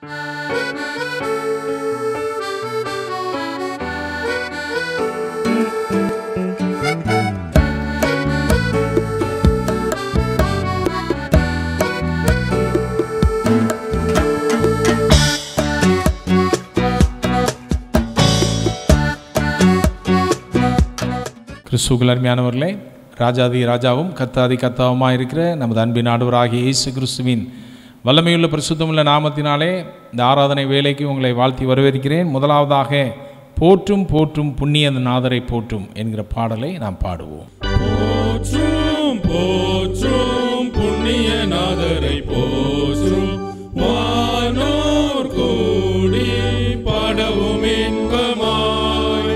கிறிஸ்துவுக்குள் அருமையானவர்களே ராஜாதி ராஜாவும் கத்தாதி கத்தாவுமாக இருக்கிற நமது அன்பின் ஆண்டவராகிய இயேசு கிறிஸ்துவின் வல்லமையுள்ள பரிசுத்தமுள்ள நாமத்தினாலே இந்த ஆராதனை வேலைக்கு உங்களை வாழ்த்தி வரவேற்கிறேன் முதலாவதாக போற்றும் போற்றும் புண்ணிய நாதரை போற்றும் என்கிற பாடலை நாம் பாடுவோம் போற்றும் போற்றும் புண்ணியநாதரை போற்றும் வானோர் கூடி பாடவும் இன்பமாய்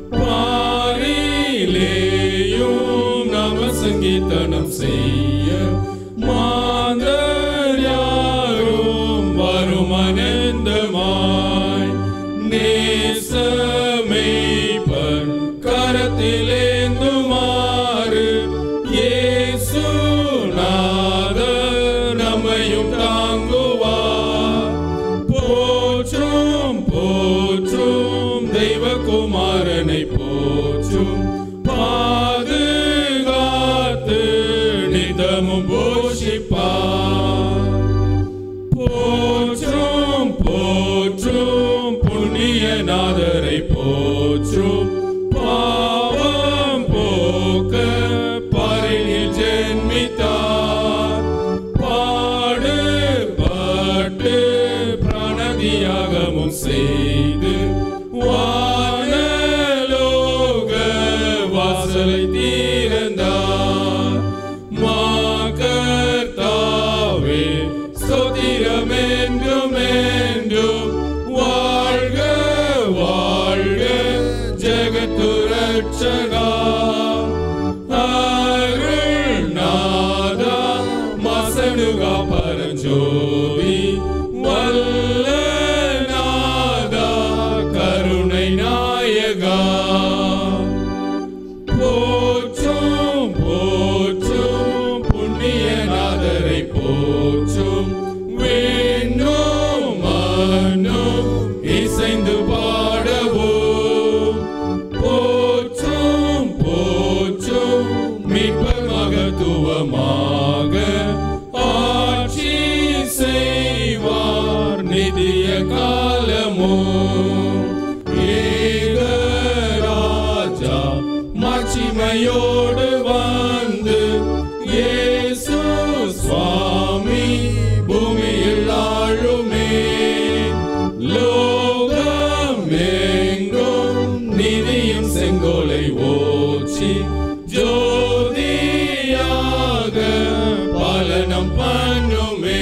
பாரிலேயும் நாம சங்கீதனம் செய்ய மாந்தர் யாரும் வரும் அனந்தமாய் நேசமேய்ப்பர் கரத்திலேந்துமாறு இயேசு நாதர் நம்மையும் தாங்குவார் போற்றும் போற்றும் தெய்வகுமாரனை போற்றும் பாதுகாத்து நிதமும் போஷிப்பார் போற்றும் போற்றும் புண்ணியநாதரை போற்றும் பாவம் போக்க பரிணில் ஜென்மித்தார் பாடுபட்டு பிராணதியாகமும் செய்து வானலோக வாசலை தீர்ந்தார் மாகர்த்தாவே ஸ்தோத்திரம் என்றும் என்றும் வாழ்க வாழ்க ஜெகத்துரட்சகா அருள்நாதா மசனுகா பரஞ்சோதி வல்ல நாதா கருணை நாயகா போற்றும் போற்றும் புண்ணியநாதரை போற்றும் வேணும் மன்னும் இசைந்து பாடவும் போற்றும் போற்றும் மீட்பர் மகத்துவமாக ஆட்சி செய்வார் நிதிய காலமும் ஏகராஜா மாட்சிமையோடு வந்து இயேசு சுவாமி பூமியில் ஆளுமே லோகம் எங்கும் நிதியும் செங்கோலை ஓச்சி ஜோதியாக பாலனம் பண்ணுமே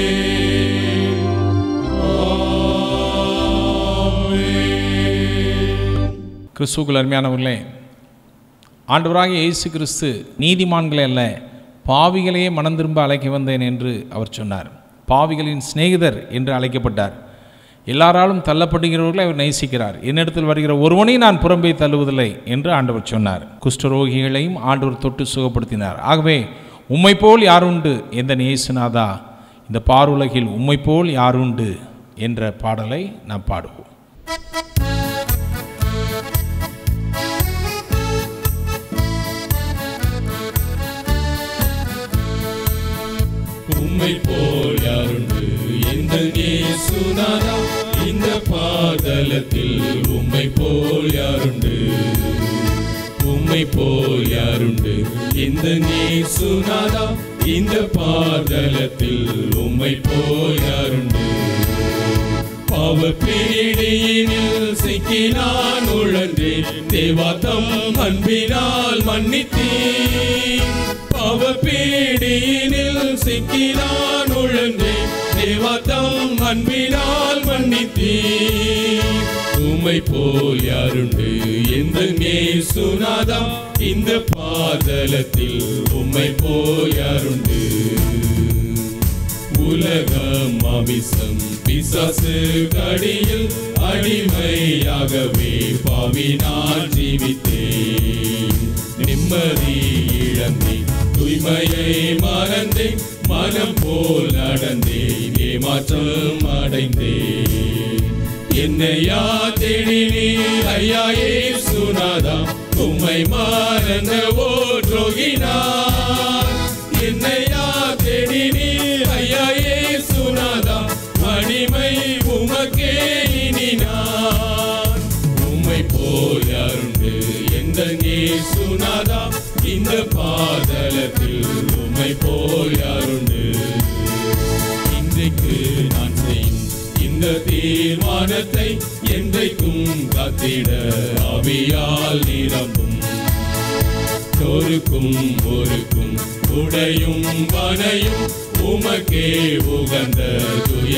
ஆமென். கிறிஸ்துவுக்குள் அருமையானவர்களே ஆண்டவராகிய இயேசு கிறிஸ்து நீதிமான்களை அல்ல பாவிகளையே மனம் திரும்ப அழைக்க வந்தேன் என்று அவர் சொன்னார் பாவிகளின் சிநேகிதர் என்று அழைக்கப்பட்டார் எல்லாராலும் தள்ளப்படுகிறவர்களை அவர் நேசிக்கிறார் என்னிடத்தில் வருகிற ஒருவனை நான் புறம்பே தள்ளுவதில்லை என்று ஆண்டவர் சொன்னார் குஷ்டரோகிகளையும் ஆண்டவர் தொட்டு சுகப்படுத்தினார் ஆகவே உம்மை போல் யாருண்டு எந்த நேசுநாதா இந்த பாருலகில் உம்மை போல் யாருண்டு என்ற பாடலை நாம் பாடுவோம் உம்மை போல் யாருண்டு எந்த நேசுநாதா இந்த பாதலத்தில் உம்மை போல் யாருண்டு உம்மை போல் யாருண்டு இந்த நேசுநாதா இந்த பாதலத்தில் உம்மை போல் யாருண்டு பாவ பீடியினில் சிக்கி நான் உழன்றேன் தேவாத்தம் அன்பினால் மன்னித்தேன் பாவ பீடியினில் சிக்கி நான் உழன்றேன் தேவாத்தம் அன்பினால் மன்னித்தேன் உம்மை போல் யாருண்டு எந்த சுனாதா இந்த பாதலத்தில் உம்மை போல் யாருண்டு உலகம் அவிசம் பிசாசு கடியில் அடிமையாகவே பாவி நான் ஜீவித்தேன் நிம்மதி இழந்தேன் தூய்மையை மறந்தேன் மனம் போல் நடந்தேன் ஏமாற்றம் அடைந்தேன் என்னையா தேடினீர் ஐயா சுனாதா உம்மை மறந்தவோ துரோகினார் என்னையா தேடினீர் ஐயா சுனாதா மணிமை உமக்கே இனி நான் உம்மை போல் யாருண்டு எந்த சுனாதா இந்த பாதலத்தில் உம்மை போல் யாருண்டு இன்றைக்கு நான் செய்யும் இந்த தீர்மானத்தை என்றைக்கும் காத்திட ஆவியால் நிரம்பும் தோருக்கும் ஒருக்கும் உடையும் வனையும் உமக்கே உகந்த துய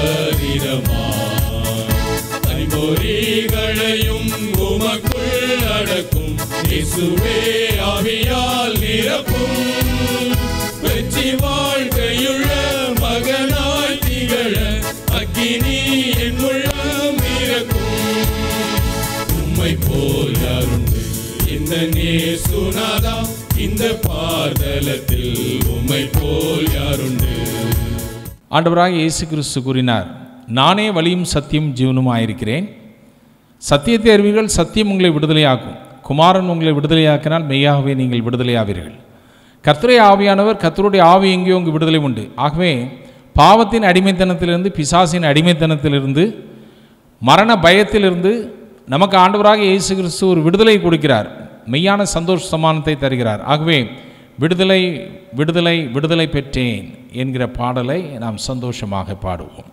சரீரமாய் பரிபொறிகளையும் உமக்குள் அடக்கும் இயேசுவே ஆவியால் நிரப்பும் வெற்றி வாழ்க்கையுள்ள மகனாய் திகழ அக்கினி என் உள்ளம் இறக்கும் உம்மை போல் யாருண்டு இந்த நேசுனாதா இந்த பாதலத்தில் உம்மை போல் யாருண்டு ஆண்டவராக இயேசு கிறிஸ்து கூறினார் நானே வழியும் சத்தியம் ஜீவனுமாயிருக்கிறேன் சத்தியத்தை அறிவீர்கள் சத்தியம் உங்களை விடுதலையாக்கும் குமாரன் உங்களை விடுதலையாக்கினால் மெய்யாகவே நீங்கள் விடுதலையாவீர்கள் கர்த்தருடைய ஆவியானவர் கர்த்தருடைய ஆவி எங்கேயோ உங்கள் விடுதலை உண்டு ஆகவே பாவத்தின் அடிமைத்தனத்திலிருந்து பிசாசின் அடிமைத்தனத்திலிருந்து மரண பயத்திலிருந்து நமக்கு ஆண்டவராக இயேசு கிறிஸ்து ஒரு விடுதலை கொடுக்கிறார் மெய்யான சந்தோஷ சமானத்தை தருகிறார் ஆகவே விடுதலை விடுதலை விடுதலை பெற்றேன் என்கிற பாடலை நாம் சந்தோஷமாக பாடுவோம்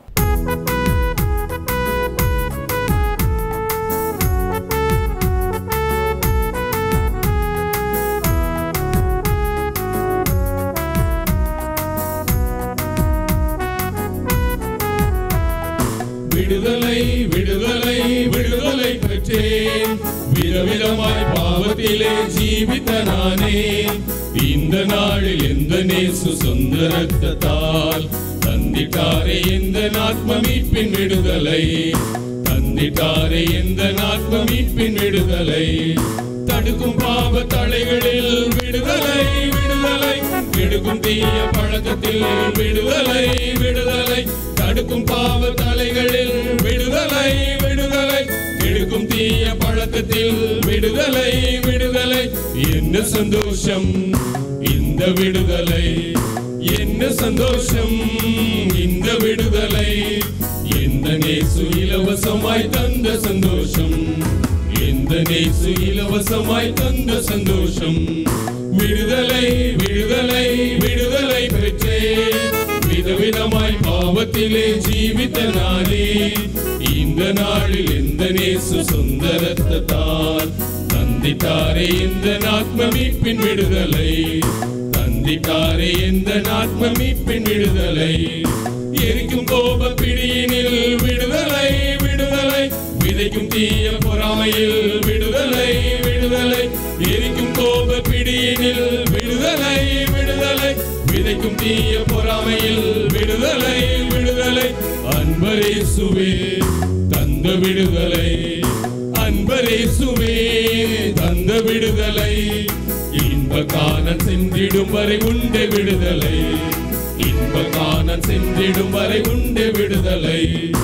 விடுதலை விடுதலை விடுதலை பெற்றேன் விதவிதமாய் பாவத்திலே ஜீவித்த நானே இந்த நாளில் எந்த நேசு சொந்த ரத்தத்தால் தந்திட்டாரே எந்த ஆத்ம மீட்பின் விடுதலை தந்திட்டாரே எந்த ஆத்ம மீட்பின் விடுதலை தடுக்கும் பாவ தலைகளில் விடுதலை விடுதலை கெடுக்கும் தீய பழக்கத்தில் விடுதலை விடுதலை தடுக்கும் பாவ தலைகளில் விடுதலை விடுதலை கெடுக்கும் தீய பழக்கத்தில் விடுதலை விடுதலை என்ன சந்தோஷம் இந்த விடுதலை என்ன சந்தோஷம் இந்த விடுதலை எந்த நேசு இலவசமாய் தந்த சந்தோஷம் எந்த நேசு இலவசமாய் தந்த சந்தோஷம் விடுதலை விடுதலை விடுதலை பெற்றேன் விதவிதமாய் பாவத்திலே ஜீவித்த நானே இந்த நாளில் எந்த நேசு சொந்த ரத்தத்தால் தந்திட்டாரே இந்த ஆத்ம மீட்பின் விடுதலை தந்திட்டாரே இந்த ஆத்ம மீட்பின் விடுதலை எரிக்கும் கோப பிடியினில் விடுதலை விடுதலை விதைக்கும் தீய பொறாமையில் விடுதலை விடுதலை எரிக்கும் கோப பிடியினில் விடுதலை விடுதலை விதைக்கும் தீய பொறாமையில் விடுதலை விடுதலை அன்பரே சுவே தந்த விடுதலை அன்பரே சுவே தந்த விடுதலை இன்ப காணன் சென்றிடும் வரை உண்டு விடுதலை இன்ப காணன் சென்றிடும் வரை உண்டு விடுதலை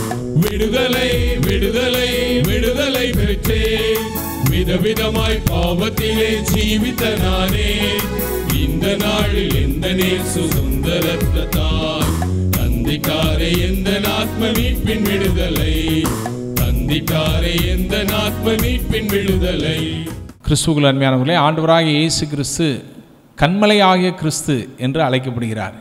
விடுதலை விடுதலை விடுதலை பெற்றேன் விதவிதமாய் பாவத்திலே ஜீவித்த நானே இந்த நாளில் எந்த நேசு சுந்தரத்தால் தந்திக்காரே எந்த ஆத்ம மீட்பின் விடுதலை தந்திக்காரே எந்த ஆத்ம மீட்பின் விடுதலை கிறிஸ்துவுக்குள் அருமையானவர்களே ஆண்டவராகிய இயேசு கிறிஸ்து கண்மலையாகிய கிறிஸ்து என்று அழைக்கப்படுகிறார்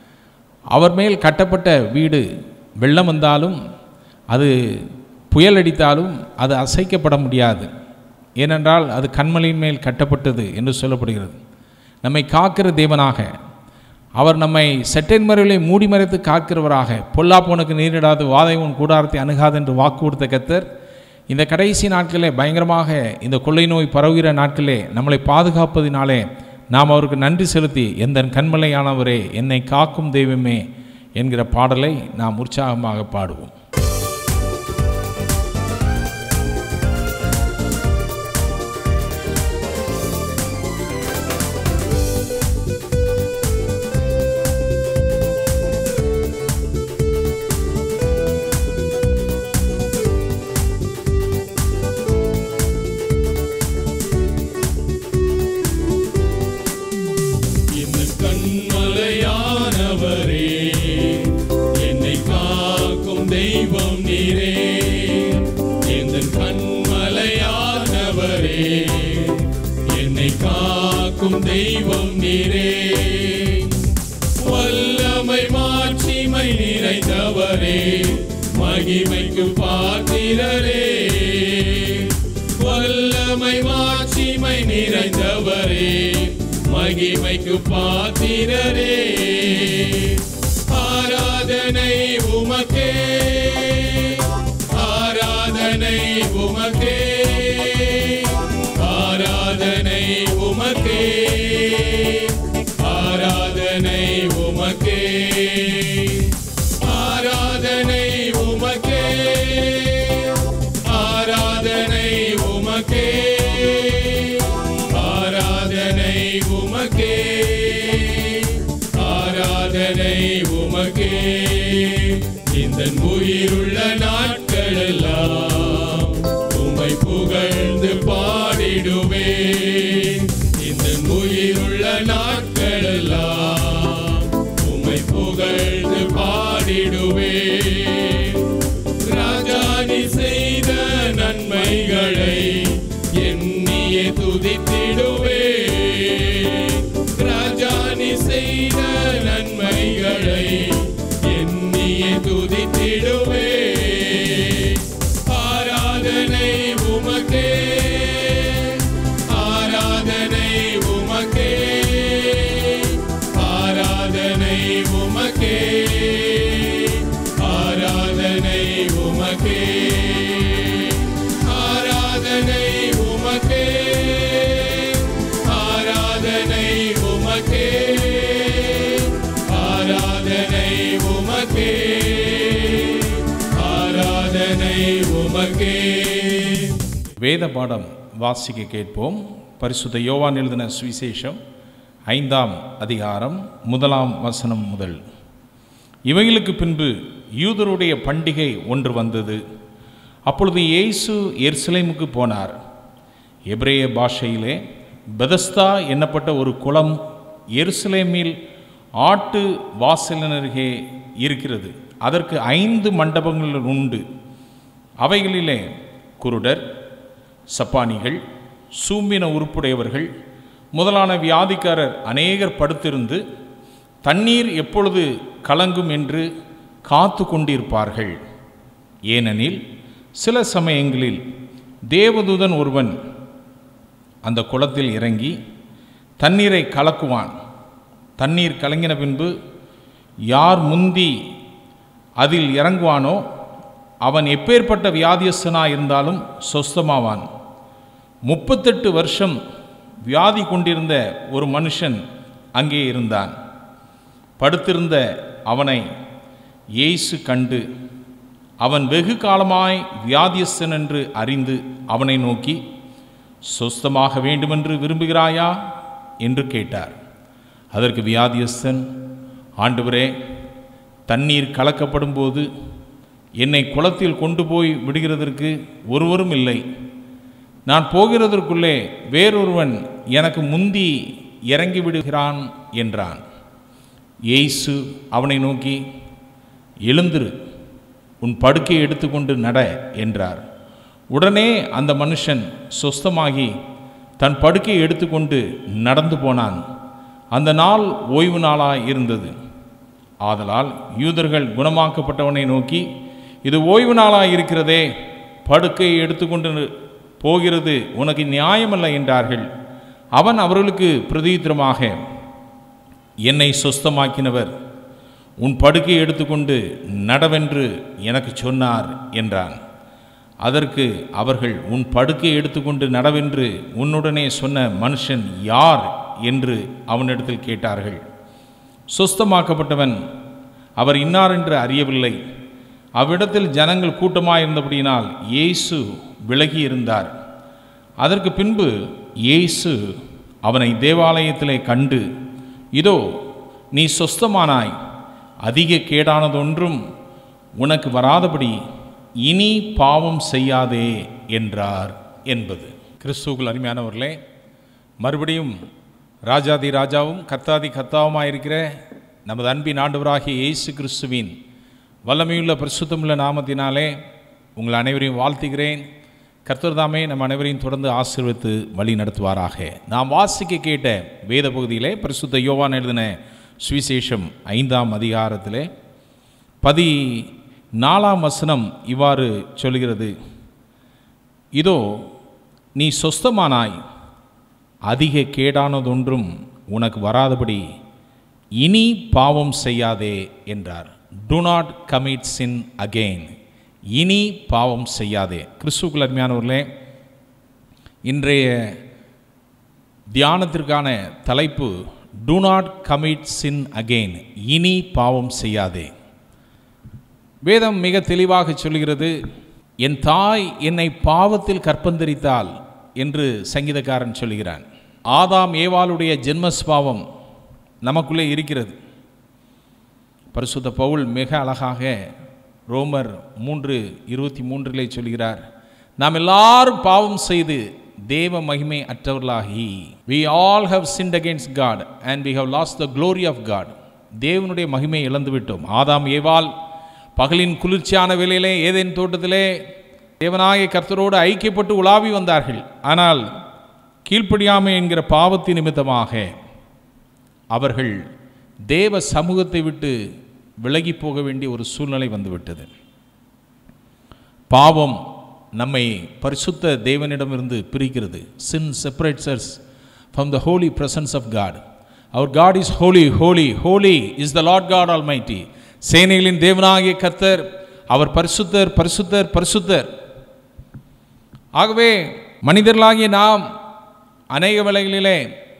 அவர் மேல் கட்டப்பட்ட வீடு வெள்ளம் வந்தாலும் அது புயல் அடித்தாலும் அது அசைக்கப்பட முடியாது ஏனென்றால் அது கண்மலையின் மேல் கட்டப்பட்டது என்று சொல்லப்படுகிறது நம்மை காக்கிற தேவனாக அவர் நம்மை செட்டின் மறைவிலே மூடி மறைத்து காக்கிறவராக பொல்லாப்போனுக்கு நீரிடாது வாதை உன் கூடாரத்தை அணுகாது என்று வாக்கு கொடுத்த கத்தர் இந்த கடைசி நாட்களே பயங்கரமாக இந்த கொள்ளை நோய் பரவுகிற நாட்களே நம்மளை பாதுகாப்பதினாலே நாம் அவருக்கு நன்றி செலுத்தி எந்த கண்மலையானவரே என்னை காக்கும் தெய்வமே என்கிற பாடலை நாம் உற்சாகமாக பாடுவோம் தெய்வம் நீரே எந்த கண்மலையானவரே என்னை காக்கும் தெய்வம் நீரே வல்லமை மாட்சிமை நிறைந்தவரே மகிமைக்கு பாத்திரரே வல்லமை மாட்சிமை நிறைந்தவரே மகிமைக்கு பாத்திரரே ஆராதனை உமக்கே ஆராதனை உமக்கே ஆராதனை உமக்கே ஆராதனை உமக்கே ஆராதனை உமக்கே ஆராதனை உமக்கே ஆராதனை உமக்கே ஆராதனை உமக்கே இந்த உயிருள்ள நாட்களெல்லாம் உம்மை புகழ்ந்து பாடிடுவேன் இந்த உயிருள்ள நாட்களெல்லாம் உம்மை புகழ்ந்து பாடிடுவேன் ராஜாணி செய்த நன்மைகளை எண்ணியே துதித்திடுவேன் ராஜாணி செய்த நன்மைகளை எண்ணியே துதித்திடுவேன் ஆராதனை உமக்கே ஆராதனை உமக்கே ஆராதனை உமக்கே ஆராதனை உமக்கே ஆராதனை உமக்கே ஆராதனை உமக்கே ஆராதனை உமக்கே ஆராதனை உமக்கே வேத பாடம் வாசிக்க கேட்போம் பரிசுத்த யோவான் எழுதின சுவிசேஷம் ஐந்தாம் அதிகாரம் முதலாம் வசனம் முதல் இவைகளுக்கு பின்பு யூதருடைய பண்டிகை ஒன்று வந்தது அப்பொழுது இயேசு எருசலேமுக்கு போனார் எபிரேய பாஷையிலே பெதஸ்தா என்னப்பட்ட ஒரு குளம் எருசலேமில் ஆட்டு வாசலனருகே இருக்கிறது அதற்கு ஐந்து மண்டபங்கள் உண்டு அவைகளிலே குருடர் சப்பானிகள் சூம்பின உருப்புடையவர்கள் முதலான வியாதிக்காரர் அநேகர் படுத்திருந்து தண்ணீர் எப்பொழுது கலங்கும் என்று காத்து கொண்டிருப்பார்கள் ஏனெனில் சில சமயங்களில் தேவதூதன் ஒருவன் அந்த குளத்தில் இறங்கி தண்ணீரை கலக்குவான் தண்ணீர் கலங்கின பின்பு யார் முந்தி அதில் இறங்குவானோ அவன் எப்பேற்பட்ட வியாதியஸ்தனாக இருந்தாலும் சொஸ்தமாவான் முப்பத்தெட்டு வருஷம் வியாதி கொண்டிருந்த ஒரு மனுஷன் அங்கே இருந்தான் படுத்திருந்த அவனை இயேசு கண்டு அவன் வெகு காலமாய் வியாதியஸ்தன் என்று அறிந்து அவனை நோக்கி சொஸ்தமாக வேண்டுமென்று விரும்புகிறாயா என்று கேட்டார் அதற்கு வியாதியஸ்தன் ஆண்டவரே தண்ணீர் கலக்கப்படும் போது என்னை குளத்தில் கொண்டு போய் விடுகிறதற்கு ஒருவரும் இல்லை நான் போகிறதற்குள்ளே வேறொருவன் எனக்கு முந்தி இறங்கி விடுகிறான் என்றான் இயேசு அவனை நோக்கி எழுந்திரு உன் படுக்கையை எடுத்துக்கொண்டு நட என்றார் உடனே அந்த மனுஷன் சொஸ்தமாகி தன் படுக்கையை எடுத்துக்கொண்டு நடந்து போனான் அந்த நாள் ஓய்வு நாளாய் இருந்தது ஆதலால் யூதர்கள் குணமாக்கப்பட்டவனை நோக்கி இது ஓய்வு நாளாய் இருக்கிறதே படுக்கையை எடுத்துக்கொண்டு போகிறது உனக்கு நியாயமல்ல என்றார்கள் அவன் அவர்களுக்கு பிரதியுத்தரமாக என்னை சொஸ்தமாக்கினவர் உன் படுக்கையை எடுத்துக்கொண்டு நடவென்று எனக்கு சொன்னார் என்றான் அதற்கு அவர்கள் உன் படுக்கையை எடுத்துக்கொண்டு நடவென்று உன்னுடனே சொன்ன மனுஷன் யார் என்று அவனிடத்தில் கேட்டார்கள் சொஸ்தமாக்கப்பட்டவன் அவர் இன்னார் என்று அறியவில்லை அவ்விடத்தில் ஜனங்கள் கூட்டமாயிருந்தபடியினால் இயேசு விலகி இருந்தார் அதற்கு பின்பு இயேசு அவனை தேவாலயத்திலே கண்டு இதோ நீ சொஸ்தமானாய் அதிக கேடானதொன்றும் உனக்கு வராதபடி இனி பாவம் செய்யாதே என்றார் என்பது கிறிஸ்துவுக்குள் அருமையானவர்களே மறுபடியும் ராஜாதி ராஜாவும் கர்த்தாதி கர்த்தாவுமாயிருக்கிற நமது அன்பின் ஆண்டவராகிய இயேசு கிறிஸ்துவின் வல்லமையுள்ள பரிசுத்தமுள்ள நாமத்தினாலே உங்கள் அனைவரையும் வாழ்த்துகிறேன் கர்த்தர் தாமே நம் அனைவரையும் தொடர்ந்து ஆசீர்வித்து வழி நடத்துவாராக நாம் வாசிக்க கேட்ட வேத பகுதியிலே பரிசுத்த யோவான் எழுதின சுவிசேஷம் ஐந்தாம் அதிகாரத்திலே பதி நாலாம் வசனம் இவ்வாறு சொல்கிறது இதோ நீ சொஸ்தமானாய் அதிக கேடானதொன்றும் உனக்கு வராதபடி இனி பாவம் செய்யாதே என்றார் do not commit sin again இனி பாவம் செய்யாதே கிறிஸ்துக்குள் அருமையானவர்களே இன்றைய தியானத்திற்கான தலைப்பு do not commit sin again இனி பாவம் செய்யாதே வேதம் மிக தெளிவாக சொல்கிறது என் தாய் என்னை பாவத்தில் கற்பந்தரித்தாள் என்று சங்கீதக்காரன் சொல்கிறான் ஆதாம் ஏவாளுடைய ஜென்மஸ்பாவம் நமக்குள்ளே இருக்கிறது பரிசுத்த பவுல் மிக அழகாக ரோமர் மூன்று இருபத்தி மூன்றிலே சொல்கிறார் நாம் எல்லாரும் பாவம் செய்து தேவ மகிமை அற்றவர்களாகி we all have sinned against God and we have lost the glory of God தேவனுடைய மகிமை இழந்து விட்டோம் ஆதாம் ஏவாள் பகலின் குளிர்ச்சியான வேளையிலே ஏதேன் தோட்டத்திலே தேவனாய கர்த்தரோடு ஐக்கியப்பட்டு உலாவி வந்தார்கள் ஆனால் கீழ்ப்படியாமை என்கிற பாவத்தின் நிமித்தமாக அவர்கள் தேவ சமூகத்தை விட்டு விலகி போக வேண்டிய ஒரு சூழ்நிலை வந்துவிட்டது பாவம் நம்மை பரிசுத்த தேவனிடமிருந்து பிரிக்கிறது sin separates us from the holy presence of God our God is holy holy holy is the Lord God almighty சேனைகளின் தேவனாகிய கர்த்தர் அவர் பரிசுத்தர் பரிசுத்தர் பரிசுத்தர் ஆகவே மனிதர்களாகிய நாம் அநேக வேளைகளிலே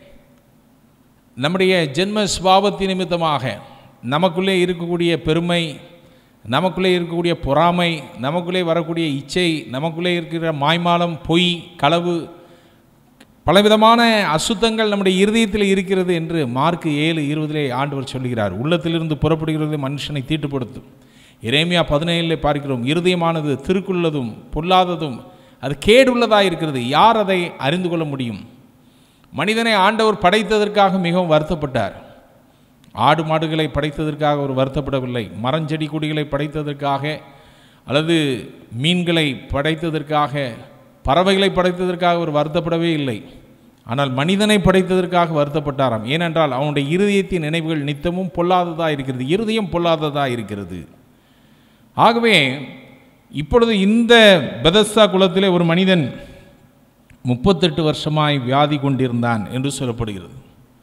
நம்முடைய ஜென்ம சுபாவத்தின் நிமித்தமாக நமக்குள்ளே இருக்கக்கூடிய பெருமை நமக்குள்ளே இருக்கக்கூடிய பொறாமை நமக்குள்ளே வரக்கூடிய இச்சை நமக்குள்ளே இருக்கிற மாய்மாலம் பொய் களவு பலவிதமான அசுத்தங்கள் நம்முடைய இருதயத்தில் இருக்கிறது என்று மார்க் ஏழு இருபதிலே ஆண்டவர் சொல்கிறார் உள்ளத்திலிருந்து புறப்படுகிறது மனுஷனை தீட்டுப்படுத்தும் இறைமையா பதினேழில் பார்க்கிறோம் இருதயமானது திருக்குள்ளதும் பொல்லாததும் அது கேடுள்ளதாக இருக்கிறது யார் அதை அறிந்து கொள்ள முடியும் மனிதனை ஆண்டவர் படைத்ததற்காக மிகவும் வருத்தப்பட்டார் ஆடு மாடுகளை படைத்ததற்காக அவர் வருத்தப்படவில்லை மரஞ்செடி கொடிகளை படைத்ததற்காக அல்லது மீன்களை படைத்ததற்காக பறவைகளை படைத்ததற்காக அவர் வருத்தப்படவே இல்லை ஆனால் மனிதனை படைத்ததற்காக வருத்தப்பட்டாராம் ஏனென்றால் அவனுடைய இருதயத்தின் நினைவுகள் நித்தமும் பொல்லாததாக இருக்கிறது இருதயம் பொல்லாததாக இருக்கிறது ஆகவே இப்பொழுது இந்த பெதஸ்தா குலத்திலே ஒரு மனிதன் முப்பத்தெட்டு வருஷமாய் வியாதி கொண்டிருந்தான் என்று சொல்லப்படுகிறது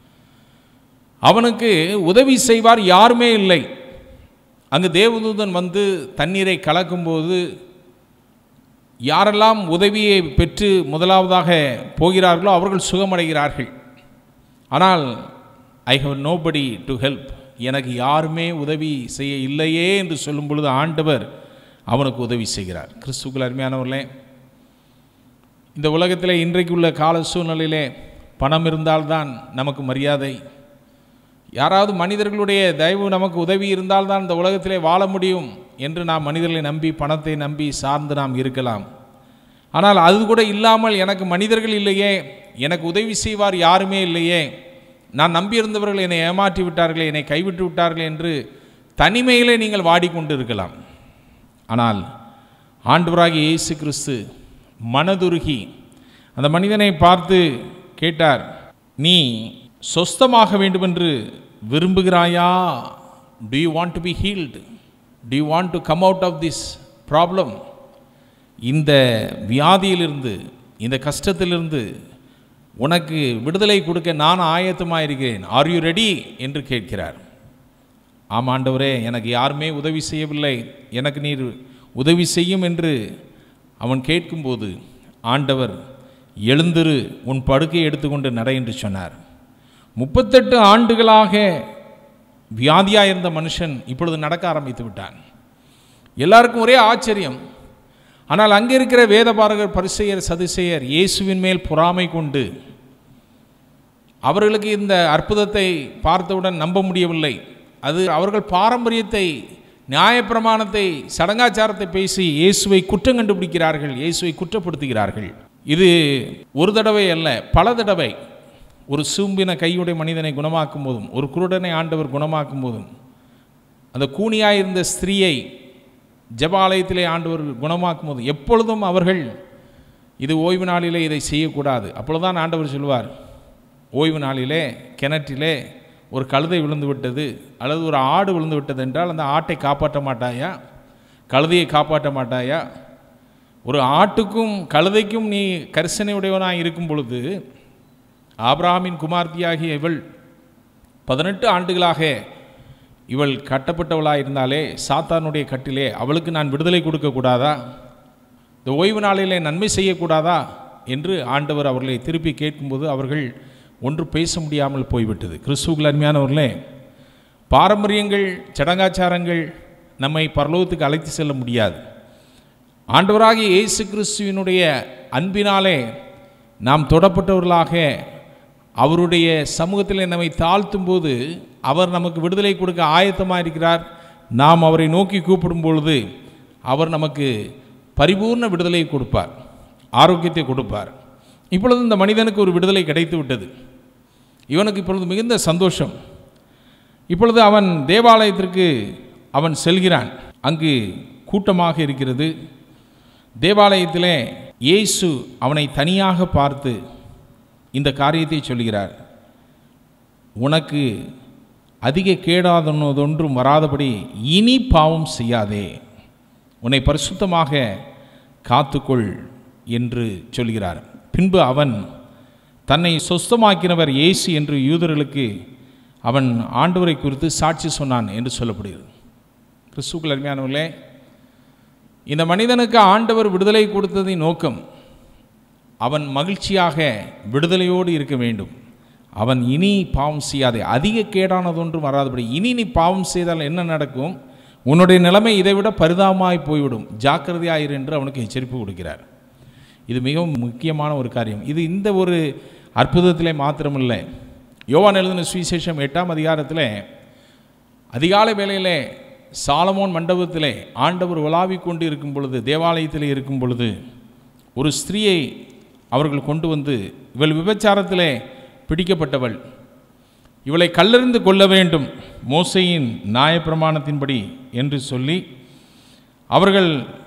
அவனுக்கு உதவி செய்வார் யாருமே இல்லை அங்கு தேவதூதன் வந்து தண்ணீரை கலக்கும்போது யாரெல்லாம் உதவியை பெற்று முதலாவதாக போகிறார்களோ அவர்கள் சுகமடைகிறார்கள் ஆனால் I have nobody to help எனக்கு யாருமே உதவி செய்ய இல்லையே என்று சொல்லும் பொழுது ஆண்டவர் அவனுக்கு உதவி செய்கிறார் கிறிஸ்துக்குள் அருமையானவர்களே இந்த உலகத்தில் இன்றைக்கு உள்ள கால சூழ்நிலையிலே பணம் இருந்தால்தான் நமக்கு மரியாதை யாராவது மனிதர்களுடைய தயவு நமக்கு உதவி இருந்தால்தான் இந்த உலகத்திலே வாழ முடியும் என்று நாம் மனிதர்களை நம்பி பணத்தை நம்பி சார்ந்து நாம் இருக்கலாம் ஆனால் அது கூட இல்லாமல் எனக்கு மனிதர்கள் இல்லையே எனக்கு உதவி செய்வார் யாருமே இல்லையே நான் நம்பியிருந்தவர்கள் என்னை ஏமாற்றி விட்டார்களே என்னை கைவிட்டு விட்டார்கள் என்று தனிமையிலே நீங்கள் வாடிக்கொண்டு இருக்கலாம் ஆனால் ஆண்டவராகிய இயேசு கிறிஸ்து மனதுருகி அந்த மனிதனை பார்த்து கேட்டார் நீ சொஸ்தமாக வேண்டுமென்று விரும்புகிறாயா do you want to be healed do you want to come out of this problem இந்த வியாதியிலிருந்து இந்த கஷ்டத்திலிருந்து உனக்கு விடுதலை கொடுக்க நான் ஆயத்தமாக இருக்கிறேன் ஆர் யூ ரெடி என்று கேட்கிறார் ஆமாண்டவரே எனக்கு யாருமே உதவி செய்யவில்லை எனக்கு நீர் உதவி செய்யும் என்று அவன் கேட்கும்போது ஆண்டவர் எழுந்திரு உன் படுக்கையை எடுத்துக்கொண்டு நட என்று சொன்னார் முப்பத்தெட்டு ஆண்டுகளாக வியாதியாக இருந்த மனுஷன் இப்பொழுது நடக்க ஆரம்பித்து விட்டான் எல்லாருக்கும் ஒரே ஆச்சரியம் ஆனால் அங்கே இருக்கிற வேதபாரகர் பரிசெயர் சதுசெயர் இயேசுவின் மேல் பொறாமை கொண்டு அவர்களுக்கு இந்த அற்புதத்தை பார்த்தவுடன் நம்ப முடியவில்லை அது அவர்கள் பாரம்பரியத்தை நியாயப்பிரமாணத்தை சடங்காச்சாரத்தை பேசி இயேசுவை குற்றம் கண்டுபிடிக்கிறார்கள் இயேசுவை குற்றப்படுத்துகிறார்கள் இது ஒரு தடவை அல்ல பல தடவை ஒரு சூம்பின கையுடைய மனிதனை குணமாக்கும் போதும் ஒரு குருடனை ஆண்டவர் குணமாக்கும் போதும் அந்த கூனியாய் இருந்த ஸ்திரீயை ஜெப ஆலயத்திலே ஆண்டவர் குணமாக்கும் போது எப்பொழுதும் அவர்கள் இது ஓய்வு நாளிலே இதை செய்யக்கூடாது அப்பொழுதுதான் ஆண்டவர் சொல்வார் ஓய்வு நாளிலே கிணற்றிலே ஒரு கழுதை விழுந்து விட்டது அல்லது ஒரு ஆடு விழுந்து விட்டது என்றால் அந்த ஆட்டை காப்பாற்ற மாட்டாயா கழுதையை காப்பாற்ற மாட்டாயா ஒரு ஆட்டுக்கும் கழுதைக்கும் நீ கரிசனை உடையவனாக இருக்கும் பொழுது ஆபிரகாமின் குமார்த்தியாகிய இவள் பதினெட்டு ஆண்டுகளாக இவள் கட்டப்பட்டவளாக இருந்தாலே சாத்தானுடைய கட்டிலே அவளுக்கு நான் விடுதலை கொடுக்கக்கூடாதா இந்த ஓய்வு நாளிலே நன்மை செய்யக்கூடாதா என்று ஆண்டவர் அவர்களை திருப்பி கேட்கும்போது அவர்கள் ஒன்று பேச முடியாமல் போய்விட்டது கிறிஸ்துவுக்கு அருமையானவர்களே பாரம்பரியங்கள் சடங்காச்சாரங்கள் நம்மை பரலோகத்துக்கு அழைத்து செல்ல முடியாது ஆண்டவராகிய இயேசு கிறிஸ்துவினுடைய அன்பினாலே நாம் தொடப்பட்டவர்களாக அவருடைய சமூகத்தில் நம்மை தாழ்த்தும் போது அவர் நமக்கு விடுதலை கொடுக்க ஆயத்தமாக இருக்கிறார் நாம் அவரை நோக்கி கூப்பிடும் பொழுது அவர் நமக்கு பரிபூர்ண விடுதலை கொடுப்பார் ஆரோக்கியத்தை கொடுப்பார் இப்பொழுது இந்த மனிதனுக்கு ஒரு விடுதலை கிடைத்து விட்டது இவனுக்கு இப்பொழுது மிகுந்த சந்தோஷம் இப்பொழுது அவன் தேவாலயத்திற்கு அவன் செல்கிறான் அங்கு கூட்டமாக இருக்கிறது தேவாலயத்திலே இயேசு அவனை தனியாக பார்த்து இந்த காரியத்தை சொல்கிறார் உனக்கு அதிக கேடாதொன்றும் வராதபடி இனி பாவம் செய்யாதே உன்னை பரிசுத்தமாக காத்துக்கொள் என்று சொல்கிறார் பின்பு அவன் தன்னை சொஸ்தமாக்கினவர் இயேசு என்று யூதர்களுக்கு அவன் ஆண்டவரை குறித்து சாட்சி சொன்னான் என்று சொல்லப்படுகிறது கிறிஸ்துக்கள் அருமையானவர்களே இந்த மனிதனுக்கு ஆண்டவர் விடுதலை கொடுத்ததின் நோக்கம் அவன் மகிழ்ச்சியாக விடுதலையோடு இருக்க வேண்டும் அவன் இனி பாவம் செய்யாதே அதிக கேடானதொன்றும் வராதபடி இனி நீ பாவம் செய்தால் என்ன நடக்கும் உன்னுடைய நிலைமை இதைவிட பரிதாபமாய் போய்விடும் ஜாக்கிரதையாயிரு என்று அவனுக்கு எச்சரிப்பு கொடுக்கிறார் இது மிகவும் முக்கியமான ஒரு காரியம் இது இந்த ஒரு அற்புதத்திலே மாத்திரமில்லை யோவான் எழுதின சுவிசேஷம் எட்டாம் அதிகாரத்தில் அதிகாலை வேளையிலே சாலமோன் மண்டபத்திலே ஆண்டவர் உலாவிக் கொண்டு இருக்கும் பொழுது தேவாலயத்திலே இருக்கும் பொழுது ஒரு ஸ்திரீயை அவர்கள் கொண்டு வந்து இவள் விபச்சாரத்திலே பிடிக்கப்பட்டவள் இவளை கல்லறிந்து கொள்ள வேண்டும் மோசையின் நியாயப்பிரமாணத்தின்படி என்று சொல்லி அவர்கள்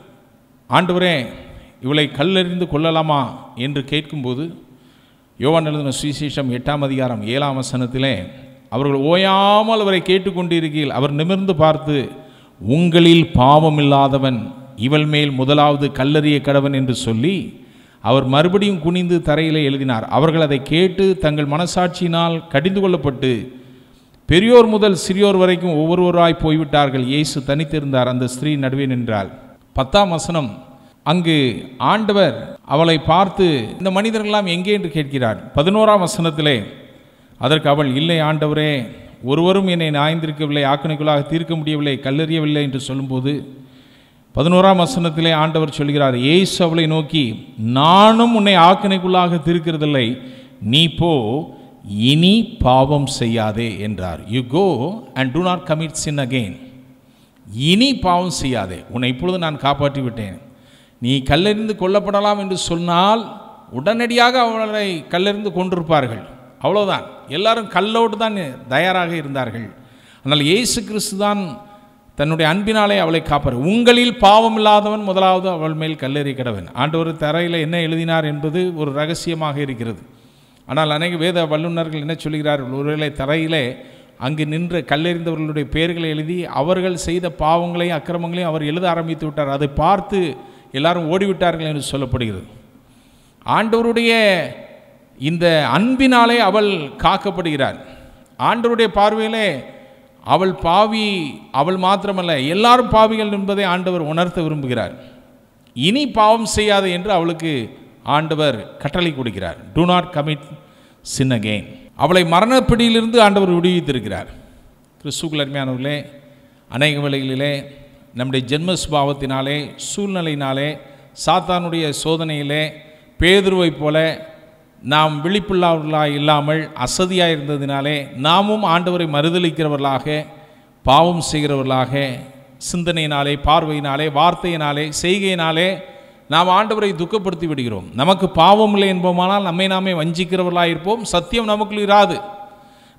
ஆண்டவரே இவளை கல்லெறிந்து கொள்ளலாமா என்று கேட்கும்போது யோவான் எழுதின சுவிசேஷம் எட்டாம் அதிகாரம் ஏழாம் வசனத்திலே அவர்கள் ஓயாமல் அவரை கேட்டுக்கொண்டிருக்கையில் அவர் நிமிர்ந்து பார்த்து உங்களில் பாவம் இல்லாதவன் இவள் மேல் முதலாவது கல்லறிய கடவன் என்று சொல்லி அவர் மறுபடியும் குனிந்து தரையிலே எழுதினார் அவர்கள் அதை கேட்டு தங்கள் மனசாட்சியினால் கடிந்து கொள்ளப்பட்டு பெரியோர் முதல் சிறியோர் வரைக்கும் ஒவ்வொருவராய் போய்விட்டார்கள் இயேசு தனித்திருந்தார் அந்த ஸ்திரீ நடுவே நின்றாள் பத்தாம் வசனம் அங்கு ஆண்டவர் அவளை பார்த்து இந்த மனிதர்களெல்லாம் எங்கே என்று கேட்கிறார் பதினோராம் வசனத்திலே அதற்கு அவள் இல்லை ஆண்டவரே ஒருவரும் என்னை நாய்ந்திருக்கவில்லை ஆக்கணிக்குள்ளாக தீர்க்க முடியவில்லை கல்லறியவில்லை என்று சொல்லும்போது பதினோராம் வசனத்திலே ஆண்டவர் சொல்கிறார் ஏசு அவளை நோக்கி நானும் உன்னை ஆக்கணைக்குள்ளாக தீர்க்கிறதில்லை நீ போ இனி பாவம் செய்யாதே என்றார் you go and do not commit sin again இனி பாவம் செய்யாதே உன்னை இப்பொழுது நான் காப்பாற்றி விட்டேன் நீ கல்லெறிந்து கொல்லப்படலாம் என்று சொன்னால் உடனடியாக அவளை கல்லெறிந்து கொண்டிருப்பார்கள் அவ்வளோதான் எல்லாரும் கல்லோடு தான் தயாராக இருந்தார்கள் ஆனால் இயேசு கிறிஸ்து தான் தன்னுடைய அன்பினாலே அவளை காப்பார் உங்களில் பாவம் இல்லாதவன் முதலாவது அவள் மேல் கல்லெறி கிடவன் ஆண்டவர் தரையில் என்ன எழுதினார் என்பது ஒரு ரகசியமாக இருக்கிறது ஆனால் அநேக வேத வல்லுநர்கள் என்ன சொல்கிறார்கள் ஒருவேளை தரையிலே அங்கு நின்ற கல்லெறிந்தவர்களுடைய பெயர்களை எழுதி அவர்கள் செய்த பாவங்களையும் அக்கிரமங்களையும் அவர் எழுத ஆரம்பித்து விட்டார் அதை பார்த்து எல்லாரும் ஓடிவிட்டார்கள் என்று சொல்லப்படுகிறது ஆண்டவருடைய இந்த அன்பினாலே அவள் காக்கப்படுகிறார் ஆண்டவருடைய பார்வையிலே அவள் பாவி அவள் மாத்திரமல்ல எல்லாரும் பாவிகள் என்பதை ஆண்டவர் உணர்த்த விரும்புகிறார் இனி பாவம் செய்யாது என்று அவளுக்கு ஆண்டவர் கட்டளை கொடுக்கிறார் do not commit sin again அவளை மரணப்பிடியிலிருந்து ஆண்டவர் விடுவித்திருக்கிறார் கிறிஸ்துக்குள் அருமையானவர்களே அநேக வேளைகளிலே நம்முடைய ஜென்ம சுபாவத்தினாலே சூழ்நிலையினாலே சாத்தானுடைய சோதனையிலே பேதுருவைப் போல நாம் விழிப்புள்ளவர்களாக இல்லாமல் அசதியாக இருந்ததினாலே நாமும் ஆண்டவரை மறுதளிக்கிறவர்களாக பாவம் செய்கிறவர்களாக சிந்தனையினாலே பார்வையினாலே வார்த்தையினாலே செய்கையினாலே நாம் ஆண்டவரை துக்கப்படுத்தி விடுகிறோம் நமக்கு பாவம் இல்லை என்போமானால் நம்மை நாமே வஞ்சிக்கிறவர்களாக இருப்போம் சத்தியம் நமக்குள் இராது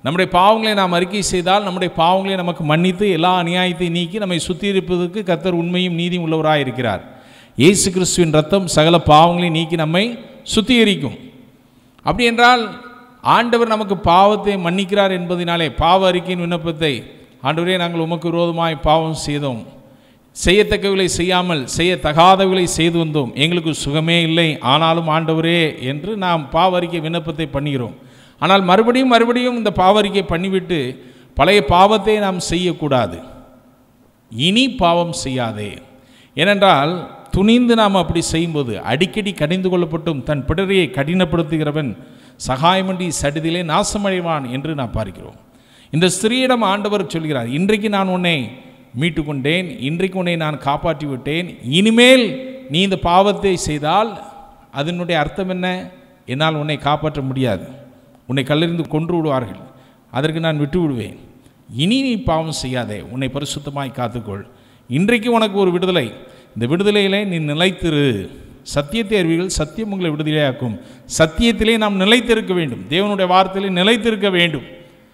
நம்முடைய பாவங்களை நாம் அறிக்கை செய்தால் நம்முடைய பாவங்களை நமக்கு மன்னித்து எல்லா அநியாயத்தை நீக்கி நம்மை சுத்திகரிப்பதற்கு கர்த்தர் உண்மையும் நீதியும் உள்ளவராக இருக்கிறார் இயேசு கிறிஸ்துவின் ரத்தம் சகல பாவங்களை நீக்கி நம்மை சுத்திகரிக்கும் அப்படி என்றால் ஆண்டவர் நமக்கு பாவத்தை மன்னிக்கிறார் என்பதினாலே பாவ அறிக்கையின் விண்ணப்பத்தை ஆண்டவரே நாங்கள் உமக்கு விரோதமாய் பாவம் செய்தோம் செய்யத்தக்கவில்லை செய்யாமல் செய்யத்தகாதவில்லை செய்து வந்தோம் எங்களுக்கு சுகமே இல்லை ஆனாலும் ஆண்டவரே என்று நாம் பாவ அறிக்கை விண்ணப்பத்தை பண்ணுகிறோம் ஆனால் மறுபடியும் மறுபடியும் இந்த பாவ அறிக்கை பண்ணிவிட்டு பழைய பாவத்தை நாம் செய்யக்கூடாது இனி பாவம் செய்யாதே ஏனென்றால் துணிந்து நாம் அப்படி செய்யும்போது அடிக்கடி கடிந்து கொள்ளப்பட்டும் தன் பிடரையை கடினப்படுத்துகிறவன் சகாயமண்டி சடிதிலே நாசமடைவான் என்று நாம் பார்க்கிறோம் இந்த ஸ்திரீயிடம் ஆண்டவர் சொல்கிறார் இன்றைக்கு நான் உன்னை மீட்டு கொண்டேன் இன்றைக்கு உன்னை நான் காப்பாற்றி விட்டேன் இனிமேல் நீ இந்த பாவத்தை செய்தால் அதனுடைய அர்த்தம் என்ன என்னால் உன்னை காப்பாற்ற முடியாது உன்னை கல்லறிந்து கொன்று விடுவார்கள் அதற்கு நான் விட்டு விடுவேன் இனி நீ பாவம் செய்யாதே உன்னை பரிசுத்தமாய் காத்துக்கொள் இன்றைக்கு உனக்கு ஒரு விடுதலை இந்த விடுதலையிலே நீ நிலைத்திரு சத்தியத்தை அறிவீர்கள் சத்தியம் உங்களை விடுதலையாக்கும் சத்தியத்திலே நாம் நிலைத்திருக்க வேண்டும் தேவனுடைய வார்த்தையிலே நிலைத்திருக்க வேண்டும்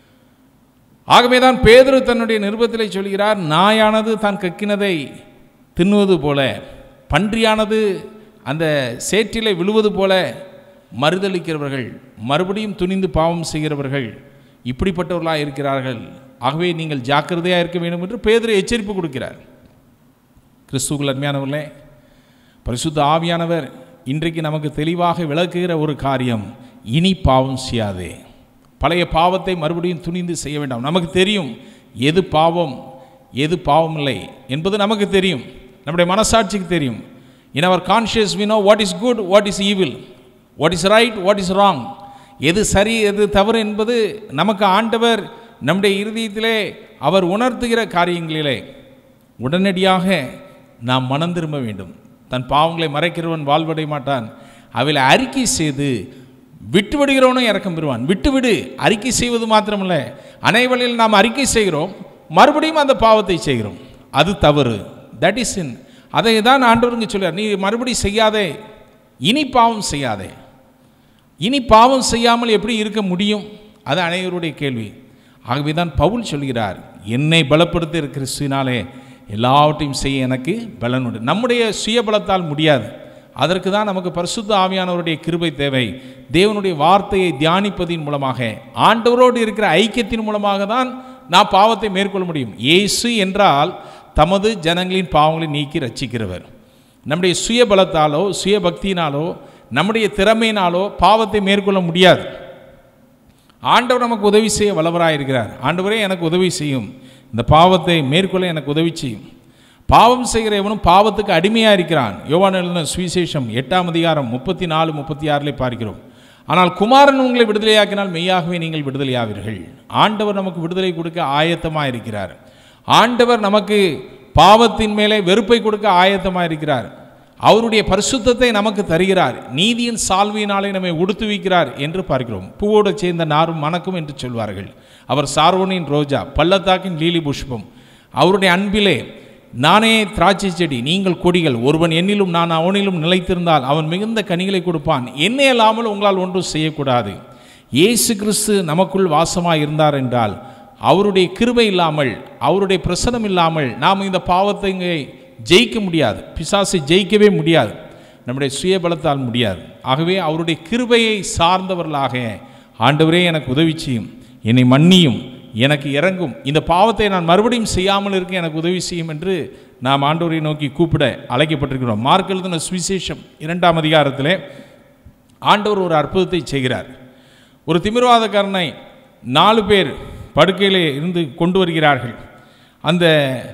ஆகவே தான் பேதுரு தன்னுடைய நிருபத்திலே சொல்கிறார் நாயானது தான் கக்கினதை தின்னுவது போல பன்றியானது அந்த சேற்றிலே விழுவது போல மறுதளிக்கிறவர்கள் மறுபடியும் துணிந்து பாவம் செய்கிறவர்கள் இப்படிப்பட்டவர்களாக இருக்கிறார்கள் ஆகவே நீங்கள் ஜாக்கிரதையாக இருக்க வேண்டும் என்று பேதுரு எச்சரிப்பு கொடுக்கிறார் கிறிஸ்துக்குள் அருமையானவர்களே பரிசுத்த ஆவியானவர் இன்றைக்கு நமக்கு தெளிவாக விளக்குகிற ஒரு காரியம் இனி பாவம் செய்யாதே பழைய பாவத்தை மறுபடியும் துணிந்து செய்ய வேண்டாம் நமக்கு தெரியும் எது பாவம் எது பாவம் இல்லை என்பது நமக்கு தெரியும் நம்முடைய மனசாட்சிக்கு தெரியும் in our conscious we know what is good what is evil what is right what is wrong எது சரி எது தவறு என்பது நமக்கு ஆண்டவர் நம்முடைய இருதயத்திலே அவர் உணர்த்துகிற காரியங்களிலே உடனடியாக நாம் மனம் திரும்ப வேண்டும் தன் பாவங்களை மறைக்கிறவன் வாழ்வடைய மாட்டான் அவைகளை அறிக்கை செய்து விட்டு விடுகிறவனும் இறக்கம் பெறுவான் விட்டுவிடு அறிக்கை செய்வது மாத்திரமல்ல அனைவரில் நாம் அறிக்கை செய்கிறோம் மறுபடியும் அந்த பாவத்தை செய்கிறோம் அது தவறு தட் இஸ் இன் அதை தான் ஆண்டவருங்க சொல்றார் நீ மறுபடியும் செய்யாதே இனி பாவம் செய்யாதே இனி பாவம் செய்யாமல் எப்படி இருக்க முடியும் அது அனைவருடைய கேள்வி ஆகவே தான் பவுல் சொல்கிறார் என்னை பலப்படுத்த கிறிஸ்துவினாலே எல்லாவற்றையும் செய்ய எனக்கு பலன் உண்டு நம்முடைய சுயபலத்தால் முடியாது அதற்கு தான் நமக்கு பரிசுத்த ஆவியானவருடைய கிருபை தேவை தேவனுடைய வார்த்தையை தியானிப்பதின் மூலமாக ஆண்டவரோடு இருக்கிற ஐக்கியத்தின் மூலமாக தான் நான் பாவத்தை மேற்கொள்ள முடியும் இயேசு என்றால் தமது ஜனங்களின் பாவங்களை நீக்கி ரட்சிக்கிறவர் நம்முடைய சுயபலத்தாலோ சுயபக்தியினாலோ நம்முடைய திறமையினாலோ பாவத்தை மேற்கொள்ள முடியாது ஆண்டவர் நமக்கு உதவி செய்ய வல்லவராக இருக்கிறார் ஆண்டவரே எனக்கு உதவி செய்யும் இந்த பாவத்தை மேற்கொள்ள எனக்கு உதவி செய்யும் பாவம் செய்கிற எவனும் பாவத்துக்கு அடிமையாக இருக்கிறான் யோவான் எழுதின சுவிசேஷம் எட்டாம் அதிகாரம் முப்பத்தி நாலு முப்பத்தி ஆறிலே பார்க்கிறோம் ஆனால் குமாரன் உங்களை விடுதலையாக்கினால் மெய்யாகவே நீங்கள் விடுதலையாவீர்கள் ஆண்டவர் நமக்கு விடுதலை கொடுக்க ஆயத்தமாக இருக்கிறார் ஆண்டவர் நமக்கு பாவத்தின் மேலே வெறுப்பை கொடுக்க ஆயத்தமாக இருக்கிறார் அவருடைய பரிசுத்தத்தை நமக்கு தருகிறார் நீதியின் சால்வியினாலே நம்மை உடுத்துவிக்கிறார் என்று பார்க்கிறோம் பூவோடு சேர்ந்த நாரும் மணக்கும் என்று சொல்வார்கள் அவர் சார்வோனின் ரோஜா பள்ளத்தாக்கின் லீலி புஷ்பம் அவருடைய அன்பிலே நானே திராட்சை செடி நீங்கள் கொடிகள் ஒருவன் என்னிலும் நான் அவனிலும் நிலைத்திருந்தால் அவன் மிகுந்த கனிகளை கொடுப்பான் என்னை அல்லாமல் உங்களால் ஒன்றும் செய்யக்கூடாது இயேசு கிறிஸ்து நமக்குள் வாசமாக இருந்தார் என்றால் அவருடைய கிருபை இல்லாமல் அவருடைய பிரசனம் இல்லாமல் நாம் இந்த பாவத்தை இங்கே ஜெயிக்க முடியாது பிசாசை ஜெயிக்கவே முடியாது நம்முடைய சுயபலத்தால் முடியாது ஆகவே அவருடைய கிருபையை சார்ந்தவர்களாக ஆண்டவரே எனக்கு உதவி செய்யும் என்னை மன்னியும் எனக்கு இறங்கும் இந்த பாவத்தை நான் மறுபடியும் செய்யாமல் இருக்க எனக்கு உதவி செய்யும் என்று நாம் ஆண்டவரை நோக்கி கூப்பிட அழைக்கப்பட்டிருக்கிறோம் மார்க் எழுதின சுவிசேஷம் இரண்டாம் அதிகாரத்திலே ஆண்டவர் ஒரு அற்புதத்தை செய்கிறார் ஒரு திமிர்வாதக்காரனை நாலு பேர் படுக்கையிலே இருந்து கொண்டு வருகிறார்கள் அந்த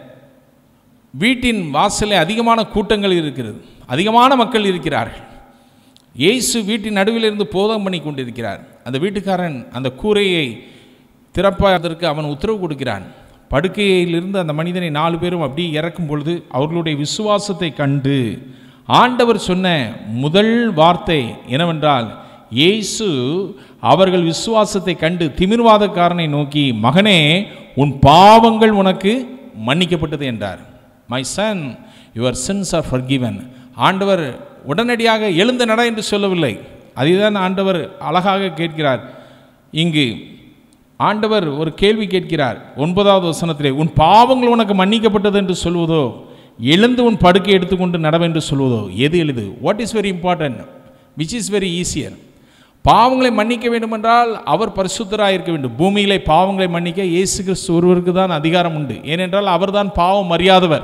வீட்டின் வாசலே அதிகமான கூட்டங்கள் இருக்கிறது அதிகமான மக்கள் இருக்கிறார்கள் இயேசு வீட்டின் நடுவில் இருந்து போதம் பண்ணி கொண்டிருக்கிறார் அந்த வீட்டுக்காரன் அந்த கூரையை திறப்பதற்கு அவன் உத்தரவு கொடுக்கிறான் படுக்கையிலிருந்து அந்த மனிதனை நாலு பேரும் அப்படியே இறக்கும் பொழுது அவர்களுடைய விசுவாசத்தை கண்டு ஆண்டவர் சொன்ன முதல் வார்த்தை என்னவென்றால் இயேசு அவர்கள் விசுவாசத்தை கண்டு திமிர்வாதக்காரனை நோக்கி மகனே உன் பாவங்கள் உனக்கு மன்னிக்கப்பட்டது என்றார் my son your sins are forgiven ஆண்டவர் உடனடியாக எழுந்த நட என்று சொல்லவில்லை அதுதான் ஆண்டவர் அழகாக கேட்கிறார் இங்கு ஆண்டவர் ஒரு கேள்வி கேட்கிறார் ஒன்பதாவது வசனத்திலே உன் பாவங்கள் உனக்கு மன்னிக்கப்பட்டது என்று சொல்வதோ எழுந்து உன் படுக்கை எடுத்துக்கொண்டு நடவென்று சொல்வதோ எது எளிது what is very important which is very easier பாவங்களை மன்னிக்க வேண்டுமென்றால் அவர் பரிசுத்தராக இருக்க வேண்டும் பூமியிலே பாவங்களை மன்னிக்க இயேசு கிறிஸ்து ஒருவருக்கு தான் அதிகாரம் உண்டு ஏனென்றால் அவர்தான் பாவம் அறியாதவர்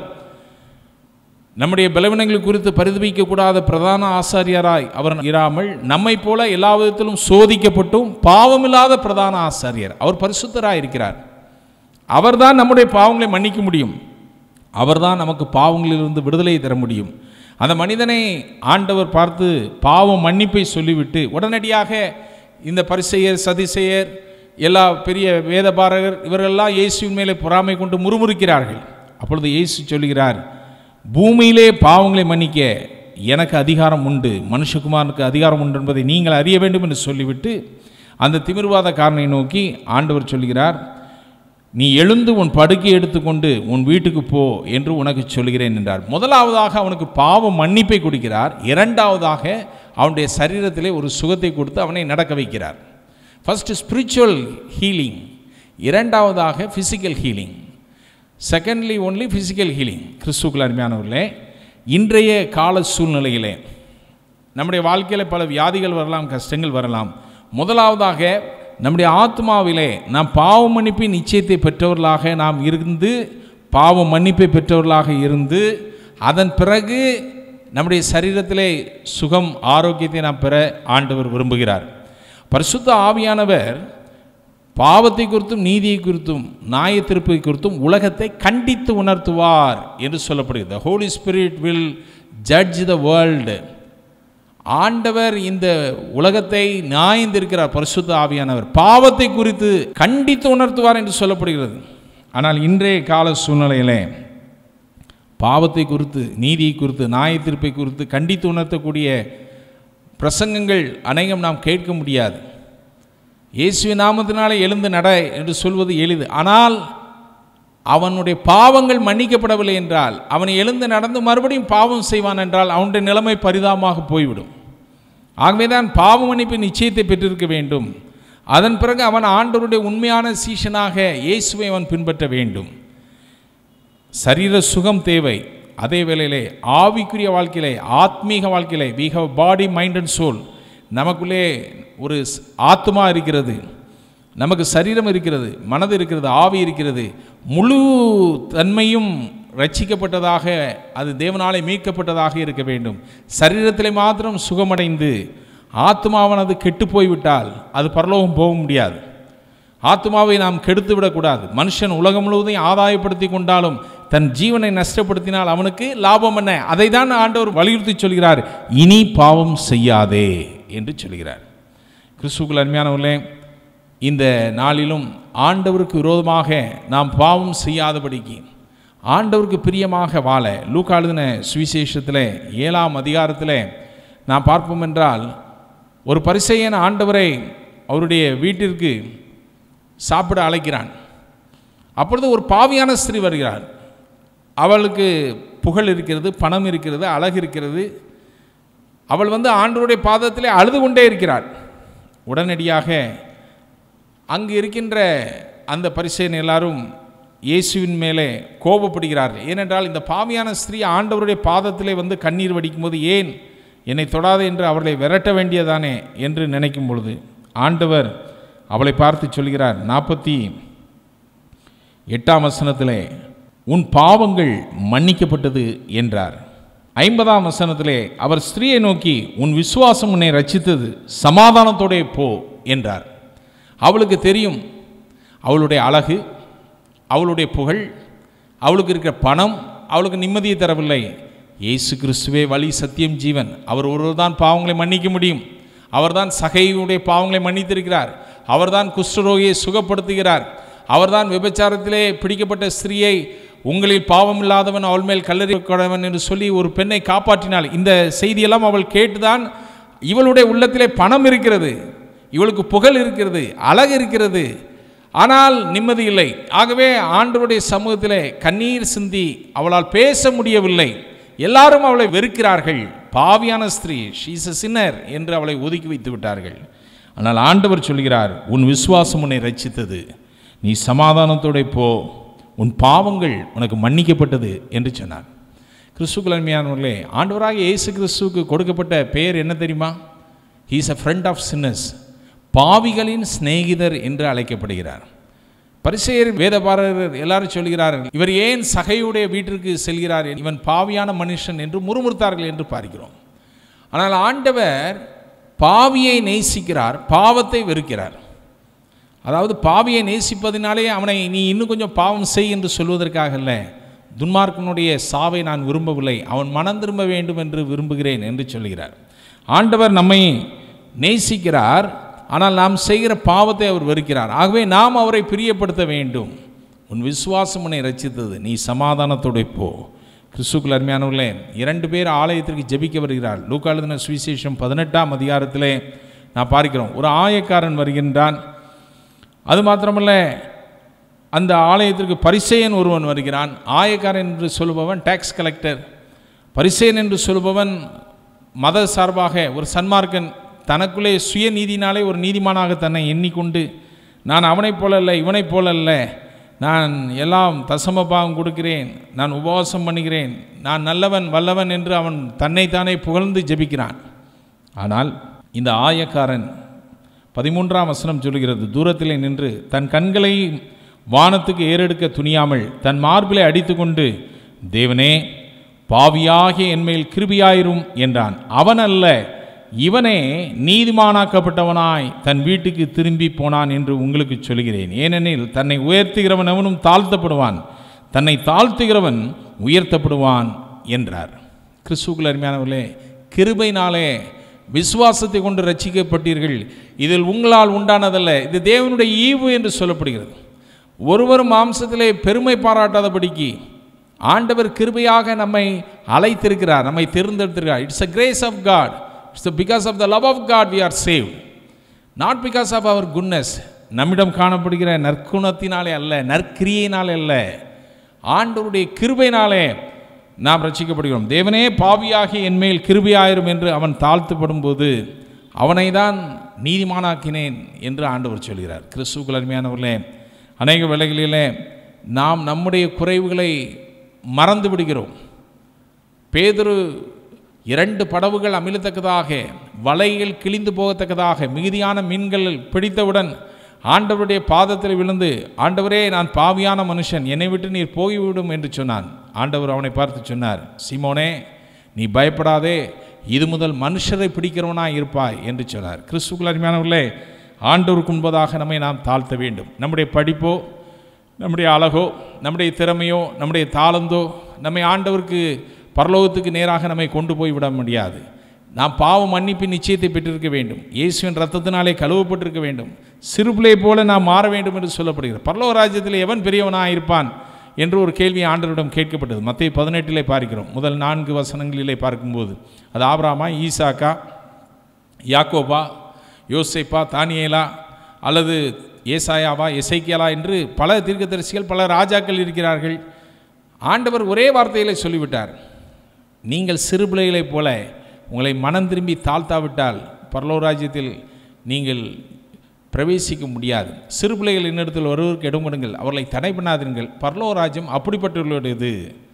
நம்முடைய பலவீனங்கள் குறித்து பரிதபிக்கக்கூடாத பிரதான ஆசாரியராய் அவர் இராமல் நம்மை போல எல்லா விதத்திலும் சோதிக்கப்பட்டும் பாவமில்லாத பிரதான ஆசாரியர் அவர் பரிசுத்தராய் இருக்கிறார் அவர்தான் நம்முடைய பாவங்களை மன்னிக்க முடியும் அவர்தான் நமக்கு பாவங்களிலிருந்து விடுதலை தர முடியும் அந்த மனிதனை ஆண்டவர் பார்த்து பாவம் மன்னிப்பை சொல்லிவிட்டு உடனடியாக இந்த பரிசெயர் சதிசெயர் எல்லா பெரிய வேதபாரகர் இவர்களெல்லாம் இயேசுவின் மேலே பொறாமை கொண்டு முறுமுறுக்கிறார்கள் அப்பொழுது இயேசு சொல்கிறார் பூமியிலே பாவங்களை மன்னிக்க எனக்கு அதிகாரம் உண்டு மனுஷகுமாரனுக்கு அதிகாரம் உண்டு என்பதை நீங்கள் அறிய வேண்டும் என்று சொல்லிவிட்டு அந்த திமிர்வாத காரனை நோக்கி ஆண்டவர் சொல்கிறார் நீ எழுந்து உன் படுக்கை எடுத்துக்கொண்டு உன் வீட்டுக்கு போ என்று உனக்கு சொல்கிறேன் என்றார் முதலாவதாக அவனுக்கு பாவ மன்னிப்பை கொடுக்கிறார் இரண்டாவதாக அவனுடைய சரீரத்திலே ஒரு சுகத்தை கொடுத்து அவனை நடக்க வைக்கிறார் ஃபர்ஸ்ட் ஸ்பிரிச்சுவல் ஹீலிங் இரண்டாவதாக physical healing secondly only physical healing கிறிஸ்துக்குள் அருமையானவர்களே இன்றைய கால சூழ்நிலையிலே நம்முடைய வாழ்க்கையில் பல வியாதிகள் வரலாம் கஷ்டங்கள் வரலாம் முதலாவதாக நம்முடைய ஆத்மாவிலே நாம் பாவ மன்னிப்பின் நிச்சயத்தை பெற்றவர்களாக நாம் இருந்து பாவ மன்னிப்பை பெற்றவர்களாக இருந்து அதன் பிறகு நம்முடைய சரீரத்திலே சுகம் ஆரோக்கியத்தை நாம் பெற ஆண்டவர் விரும்புகிறார் பரிசுத்த ஆவியானவர் பாவத்தை குறித்தும் நீதியை குறித்தும் நியாய தீர்ப்பை குறித்தும் உலகத்தை கண்டித்து உணர்த்துவார் என்று சொல்லப்படுகிறது Holy Spirit will judge the world ஆண்டவர் இந்த உலகத்தை நியாயந்திருக்கிறார் பரிசுத்த ஆவியானவர் பாவத்தை குறித்து கண்டித்து உணர்த்துவார் என்று சொல்லப்படுகிறது ஆனால் இன்றைய கால சூழ்நிலையிலே பாவத்தை குறித்து நீதியை குறித்து நியாய தீர்ப்பை குறித்து கண்டித்து உணர்த்தக்கூடிய பிரசங்கங்கள் அநேகம் நாம் கேட்க முடியாது இயேசுவின் நாமத்தினாலே எழுந்து நட என்று சொல்வது எளிது ஆனால் அவனுடைய பாவங்கள் மன்னிக்கப்படவில்லை என்றால் அவன் எழுந்து நடந்து மறுபடியும் பாவம் செய்வான் என்றால் அவனுடைய நிலைமை பரிதாபமாக போய்விடும் ஆகவே தான் பாவ மன்னிப்பு நிச்சயத்தை பெற்றிருக்க வேண்டும் அதன் பிறகு அவன் ஆண்டவருடைய உண்மையான சீஷனாக இயேசுவை அவன் பின்பற்ற வேண்டும் சரீர சுகம் தேவை அதே வேளையிலே ஆவிக்குரிய வாழ்க்கையிலே ஆத்மீக வாழ்க்கையிலே we have body mind and soul நமக்குள்ளே ஒரு ஸ்- ஆத்மா இருக்கிறது நமக்கு சரீரம் இருக்கிறது மனது இருக்கிறது ஆவி இருக்கிறது முழு தன்மையும் ரட்சிக்கப்பட்டதாக அது தேவனாலே மீட்கப்பட்டதாக இருக்க வேண்டும் சரீரத்திலே மாத்திரம் சுகமடைந்து ஆத்மாவானது கெட்டு போய்விட்டால் அது பரலோகம் போக முடியாது ஆத்மாவை நாம் கெடுத்து விடக்கூடாது மனுஷன் உலகம் முழுவதையும் ஆதாயப்படுத்தி கொண்டாலும் தன் ஜீவனை நஷ்டப்படுத்தினால் அவனுக்கு லாபம் என்ன அதை தான் ஆண்டவர் வலியுறுத்தி சொல்கிறார் இனி பாவம் செய்யாதே என்று சொல்கிறார் கிறிஸ்துக்குள் அருமையானவர்களே இந்த நாளிலும் ஆண்டவருக்கு விரோதமாக நாம் பாவம் செய்யாதபடிக்கு ஆண்டவருக்கு பிரியமாக வாழ லூக்கா எழுதின சுவிசேஷத்தில் ஏழாம் அதிகாரத்தில் நாம் பார்ப்போம் என்றால் ஒரு பரிசையன் ஆண்டவரை அவருடைய வீட்டிற்கு சாப்பிட அழைக்கிறான் அப்பொழுது ஒரு பாவியான ஸ்திரீ வருகிறார் அவளுக்கு புகழ் இருக்கிறது பணம் இருக்கிறது அழகு இருக்கிறது அவள் வந்து ஆண்டவருடைய பாதத்திலே அழுது கொண்டே இருக்கிறாள் உடனடியாக அங்கு இருக்கின்ற அந்த பரிசேன் எல்லாரும் இயேசுவின் மேலே கோபப்படுகிறார்கள் ஏனென்றால் இந்த பாவியான ஸ்திரீ ஆண்டவருடைய பாதத்திலே வந்து கண்ணீர் வடிக்கும்போது ஏன் என்னை தொடாதே என்று அவர்களை விரட்ட வேண்டியதானே என்று நினைக்கும் பொழுது ஆண்டவர் அவளை பார்த்து சொல்கிறார் நாற்பத்தி எட்டாம் வசனத்திலே உன் பாவங்கள் மன்னிக்கப்பட்டது என்றார் ஐம்பதாம் வசனத்திலே அவர் ஸ்திரீயை நோக்கி உன் விசுவாசம் உன்னை ரட்சித்தது சமாதானத்தோடே போ என்றார் அவளுக்கு தெரியும் அவளுடைய அழகு அவளுடைய புகழ் அவளுக்கு இருக்கிற பணம் அவளுக்கு நிம்மதியை தரவில்லை இயேசு கிறிஸ்துவே வழி சத்தியம் ஜீவன் அவர் ஒருவர் தான் பாவங்களை மன்னிக்க முடியும் அவர்தான் சகையுடைய பாவங்களை மன்னித்திருக்கிறார் அவர்தான் குஷ்டரோகியை சுகப்படுத்துகிறார் அவர்தான் விபச்சாரத்திலே பிடிக்கப்பட்ட ஸ்திரீயை உங்களில் பாவம் இல்லாதவன் அவள் மேல் கல்லறி கடவன் என்று சொல்லி ஒரு பெண்ணை காப்பாற்றினாள் இந்த செய்தியெல்லாம் அவள் கேட்டுதான் இவளுடைய உள்ளத்திலே பணம் இருக்கிறது இவளுக்கு புகழ் இருக்கிறது அழகு இருக்கிறது ஆனால் நிம்மதி இல்லை ஆகவே ஆண்டவருடைய சமூகத்திலே கண்ணீர் சிந்தி அவளால் பேச முடியவில்லை எல்லாரும் அவளை வெறுக்கிறார்கள் பாவியான ஸ்திரீ ஷீஸ் அ சின்னர் என்று அவளை ஒதுக்கி வைத்து விட்டார்கள் ஆனால் ஆண்டவர் சொல்கிறார் உன் விசுவாசம் உன்னை ரட்சித்தது நீ சமாதானத்தோட போ உன் பாவங்கள் உனக்கு மன்னிக்கப்பட்டது என்று சொன்னார் கிறிஸ்துக்குள் அருமையானவர்களே ஆண்டவராக இயேசு கிறிஸ்துவுக்கு கொடுக்கப்பட்ட பெயர் என்ன தெரியுமா he's a friend of sinners பாவிகளின் சிநேகிதர் என்று அழைக்கப்படுகிறார் பரிசெயர் வேதபாரகர் எல்லாரும் சொல்கிறார்கள் இவர் ஏன் சகையுடைய வீட்டிற்கு செல்கிறார் இவன் பாவியான மனுஷன் என்று முறுமுறுத்தார்கள் என்று பார்க்கிறோம் ஆனால் ஆண்டவர் பாவியை நேசிக்கிறார் பாவத்தை வெறுக்கிறார் அதாவது பாவியை நேசிப்பதினாலே அவனை நீ இன்னும் கொஞ்சம் பாவம் செய் என்று சொல்வதற்காக அல்ல துன்மார்க்கனுடைய சாவை நான் விரும்பவில்லை அவன் மனம் திரும்ப வேண்டும் என்று விரும்புகிறேன் என்று சொல்கிறார் ஆண்டவர் நம்மை நேசிக்கிறார் ஆனால் நாம் செய்கிற பாவத்தை அவர் வெறுக்கிறார் ஆகவே நாம் அவரை பிரியப்படுத்த வேண்டும் உன் விசுவாசம் உன்னை ரச்சித்தது நீ சமாதானத்தோடு போ கிறிஸ்துக்குள் அருமையானவர்களே இரண்டு பேர் ஆலயத்திற்கு ஜெபிக்க வருகிறார் லூக்காளுதின சுவிசேஷம் பதினெட்டாம் அதிகாரத்திலே நான் பார்க்கிறோம் ஒரு ஆயக்காரன் வருகின்றான் அது மாத்திரமல்ல அந்த ஆலயத்திற்கு பரிசேயன் ஒருவன் வருகிறான் ஆயக்காரன் என்று சொல்லுபவன் டேக்ஸ் கலெக்டர் பரிசேயன் என்று சொல்லுபவன் மத சார்பாக ஒரு சன்மார்க்கன் தனக்குள்ளே சுயநீதினாலே ஒரு நீதிமானாக தன்னை எண்ணிக்கொண்டு நான் அவனைப் போல அல்ல இவனைப் போல அல்ல நான் எல்லாம் தசம பாவம் கொடுக்கிறேன் நான் உபவாசம் பண்ணுகிறேன் நான் நல்லவன் வல்லவன் என்று அவன் தன்னைத்தானே புகழ்ந்து ஜெபிக்கிறான் ஆனால் இந்த ஆயக்காரன் பதிமூன்றாம் வசனம் சொல்கிறது தூரத்திலே நின்று தன் கண்களை வானத்துக்கு ஏறெடுக்க துணியாமல் தன் மார்பிலை அடித்துக்கொண்டு தேவனே பாவியாகிய என்மேல் கிருபியாயிரும் என்றான் அவன் அல்ல இவனே நீதிமானாக்கப்பட்டவனாய் தன் வீட்டுக்கு திரும்பி போனான் என்று உங்களுக்கு சொல்கிறேன் ஏனெனில் தன்னை உயர்த்துகிறவன் அவனும் தாழ்த்தப்படுவான் தன்னை தாழ்த்துகிறவன் உயர்த்தப்படுவான் என்றார் கிறிஸ்துக்குள் அருமையானவர்களே கிருபைனாலே விசுவாசத்தை கொண்டு ரட்சிக்கப்பட்டீர்கள் இதில் உங்களால் உண்டானதல்ல இது தேவனுடைய ஈவு என்று சொல்லப்படுகிறது ஒருவரும் மாம்சத்திலே பெருமை பாராட்டாதபடிக்கு ஆண்டவர் கிருபையாக நம்மை அழைத்திருக்கிறார் நம்மை தேர்ந்தெடுத்திருக்கிறார் it's a grace of God it's because of the love of God we are save not because of our goodness நம்மிடம் காணப்படுகிற நற்குணத்தினாலே அல்ல நற்கிரியினாலே அல்ல ஆண்டவருடைய கிருபையினாலே நாம் ரட்சிக்கப்படுகிறோம் தேவனே பாவியாகி என்மேல் கிருபையாயிரும் என்று அவன் தாழ்த்தப்படும் போது அவனை தான் நீதிமானாக்கினேன் என்று ஆண்டவர் சொல்கிறார் கிறிஸ்துக்கள் அருமையானவர்களே அநேக வேளைகளிலே நாம் நம்முடைய குறைவுகளை மறந்து விடுகிறோம் பேதுரு இரண்டு படவுகள் அமிழத்தக்கதாக வலைகள் கிழிந்து போகத்தக்கதாக மிகுதியான மீன்கள் பிடித்தவுடன் ஆண்டவருடைய பாதத்தில் விழுந்து ஆண்டவரே நான் பாவியான மனுஷன் என்னை விட்டு நீர் போய்விடும் என்று சொன்னான் ஆண்டவர் அவனை பார்த்து சொன்னார் சீமோனே நீ பயப்படாதே இது முதல் மனுஷரை பிடிக்கிறவனாய் இருப்பாய் என்று சொன்னார் கிறிஸ்துக்குள் அருமையானவர்களே ஆண்டவருக்கு முன்பதாக நம்மை நாம் தாழ்த்த வேண்டும் நம்முடைய படிப்போ நம்முடைய அழகோ நம்முடைய திறமையோ நம்முடைய தாளந்தோ நம்மை ஆண்டவருக்கு பரலோகத்துக்கு நேராக நம்மை கொண்டு போய் விட முடியாது நாம் பாவ மன்னிப்பின் நிச்சயத்தை பெற்றிருக்க வேண்டும் இயேசுவின் ரத்தத்தினாலே கழுவப்பட்டிருக்க வேண்டும் சிறுபிள்ளை போல நாம் மாற வேண்டும் என்று சொல்லப்படுகிறது பரலோக ராஜ்யத்தில் எவன் பெரியவனாக இருப்பான் என்று ஒரு கேள்வி ஆண்டவரிடம் கேட்கப்பட்டது மத்திய பதினெட்டிலே பார்க்கிறோம் முதல் நான்கு வசனங்களிலே பார்க்கும்போது அது ஆபிராமா ஈசாக்கா யாக்கோபா யோசேப்பா தானியேலா அல்லது ஏசாயாவா எசைக்கியலா என்று பல தீர்க்கதரிசிகள் பல ராஜாக்கள் இருக்கிறார்கள் ஆண்டவர் ஒரே வார்த்தையிலே சொல்லிவிட்டார் நீங்கள் சிறு பிள்ளைகளைப் போல உங்களை மனம் திரும்பி தாழ்த்தாவிட்டால் பரலோ ராஜ்யத்தில் நீங்கள் பிரவேசிக்க முடியாது சிறு பிள்ளைகள் இன்னிடத்தில் ஒருவருக்கு இடம் கொடுங்கள் அவர்களை தடை பண்ணாதீர்கள் பரலோ ராஜ்யம் அப்படிப்பட்டுள்ளது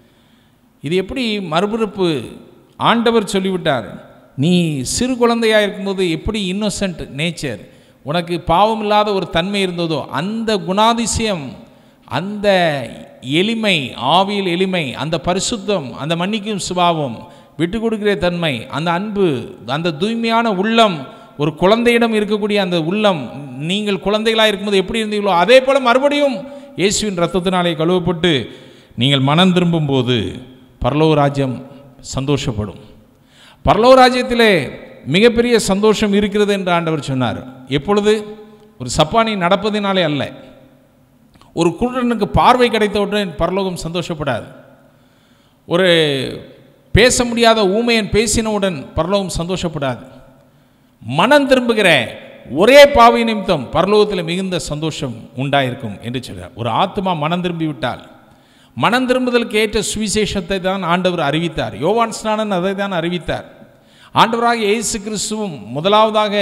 இது எப்படி மறுபிறப்பு ஆண்டவர் சொல்லிவிட்டார் நீ சிறு குழந்தையாக இருக்கும்போது எப்படி இன்னோசன்ட் நேச்சர் உனக்கு பாவம் இல்லாத ஒரு தன்மை இருந்ததோ அந்த குணாதிசயம் அந்த எளிமை ஆவியில் எளிமை அந்த பரிசுத்தம் அந்த மன்னிக்கும் சுபாவம் விட்டு கொடுக்கிற தன்மை அந்த அன்பு அந்த தூய்மையான உள்ளம் ஒரு குழந்தையிடம் இருக்கக்கூடிய அந்த உள்ளம் நீங்கள் குழந்தைகளாக இருக்கும்போது எப்படி இருந்தீங்களோ அதே போல் மறுபடியும் இயேசுவின் ரத்தத்தினாலே கழுவப்பட்டு நீங்கள் மனம் திரும்பும்போது பரலோக ராஜ்யம் சந்தோஷப்படும் பரலோக ராஜ்யத்திலே மிகப்பெரிய சந்தோஷம் இருக்கிறது என்று ஆண்டவர் சொன்னார் எப்பொழுது ஒரு சப்பானி நடப்பதினாலே அல்ல ஒரு குருடனுக்கு பார்வை கிடைத்தவுடன் பரலோகம் சந்தோஷப்படாது ஒரு பேச முடியாத ஊமையன் பேசினவுடன் பரலோகம் சந்தோஷப்படாது மனம் திரும்புகிற ஒரே பாவை நிமித்தம் பரலோகத்தில் மிகுந்த சந்தோஷம் உண்டாயிருக்கும் என்று சொல்கிறார் ஒரு ஆத்மா மனம் திரும்பி விட்டால் மனம் திரும்புதலுக்கு ஏற்ற சுவிசேஷத்தை தான் ஆண்டவர் அறிவித்தார் யோவான் ஸ்நானன் அதை தான் அறிவித்தார் ஆண்டவராக இயேசு கிறிஸ்துவும் முதலாவதாக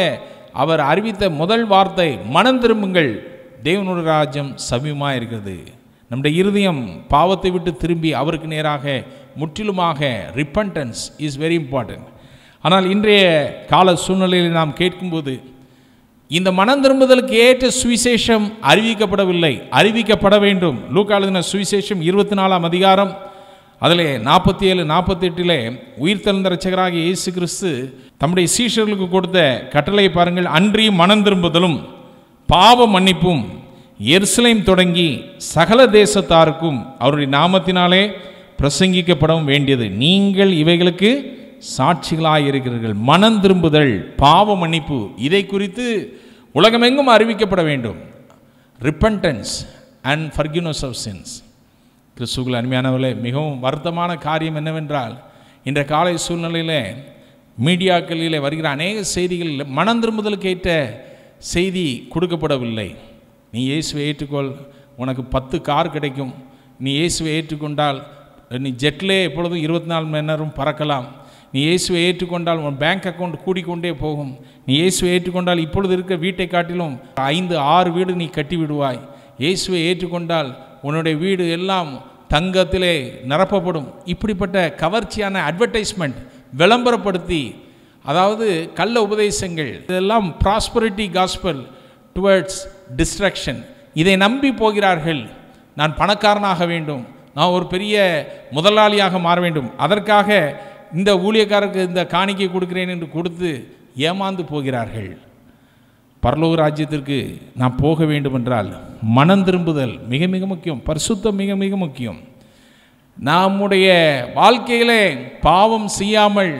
அவர் அறிவித்த முதல் வார்த்தை மனம் திரும்புங்கள் தேவனுடைய ராஜ்யம் சமீபமாக இருக்கிறது நம்முடைய இருதயம் பாவத்தை விட்டு திரும்பி அவருக்கு நேராக முற்றிலுமாக ரிப்பன்டன்ஸ் இஸ் வெரி இம்பார்ட்டன்ட் ஆனால் இன்றைய கால சூழ்நிலையில் நாம் கேட்கும்போது இந்த மனம் திரும்புதலுக்கு ஏற்ற சுவிசேஷம் அறிவிக்கப்படவில்லை அறிவிக்கப்பட வேண்டும் லூக்காளுதின சுவிசேஷம் இருபத்தி நாலாம் அதிகாரம் அதில் நாற்பத்தி ஏழு நாற்பத்தி எட்டிலே உயிர் தெழுந்த ரட்சகராகிய இயேசு கிறிஸ்து தம்முடைய சீஷர்களுக்கு கொடுத்த கட்டளையை பாருங்கள் அன்றியும் மனம் திரும்புதலும் பாவ மன்னிப்பும் எருசலேம் தொடங்கி சகல தேசத்தாருக்கும் அவருடைய நாமத்தினாலே பிரசங்கிக்கப்படவும் வேண்டியது நீங்கள் இவைகளுக்கு சாட்சிகளாக இருக்கிறீர்கள் மனம் திரும்புதல் பாவ மன்னிப்பு இதை குறித்து உலகமெங்கும் அறிவிக்கப்பட வேண்டும் repentance and forgiveness of sins கிறிஸ்துக்குள் அருமையானவர்களே மிகவும் வருத்தமான காரியம் என்னவென்றால் இன்ற காலை சூழ்நிலையில் மீடியாக்களில் வருகிற அநேக செய்திகளில் மனம் திரும்புதலுக்கு ஏற்ற செய்தி கொடுக்கப்படவில்லை நீ இயேசுவை ஏற்றுக்கொள் உனக்கு பத்து கார் கிடைக்கும் நீ இயேசுவை ஏற்றுக்கொண்டால் நீ ஜெட்லே எப்பொழுதும் இருபத்தி நாலு மணி நேரம் பறக்கலாம் நீ இயேசுவை ஏற்றுக்கொண்டால் உன் பேங்க் அக்கௌண்ட் கூடிக்கொண்டே போகும் நீ இயேசுவை ஏற்றுக்கொண்டால் இப்பொழுது இருக்க வீட்டை காட்டிலும் ஐந்து ஆறு வீடு நீ கட்டி விடுவாய் இயேசுவை ஏற்றுக்கொண்டால் உன்னுடைய வீடு எல்லாம் தங்கத்திலே நிரப்பப்படும் இப்படிப்பட்ட கவர்ச்சியான அட்வர்டைஸ்மெண்ட் விளம்பரப்படுத்தி அதாவது கள்ள உபதேசங்கள் இதெல்லாம் ப்ராஸ்பரிட்டி காஸ்பல் டுவர்ட்ஸ் டிஸ்ட்ரக்ஷன் இதை நம்பி போகிறார்கள் நான் பணக்காரனாக வேண்டும் நான் ஒரு பெரிய முதலாளியாக மாற வேண்டும் அதற்காக இந்த ஊழியக்காரருக்கு இந்த காணிக்கை கொடுக்கிறேன் என்று கொடுத்து ஏமாந்து போகிறார்கள் பரலோக ராஜ்யத்திற்கு நாம் போக வேண்டுமென்றால் மனம் திரும்புதல் மிக மிக முக்கியம் பரிசுத்தம் மிக மிக முக்கியம் நம்முடைய வாழ்க்கையிலே பாவம் செய்யாமல்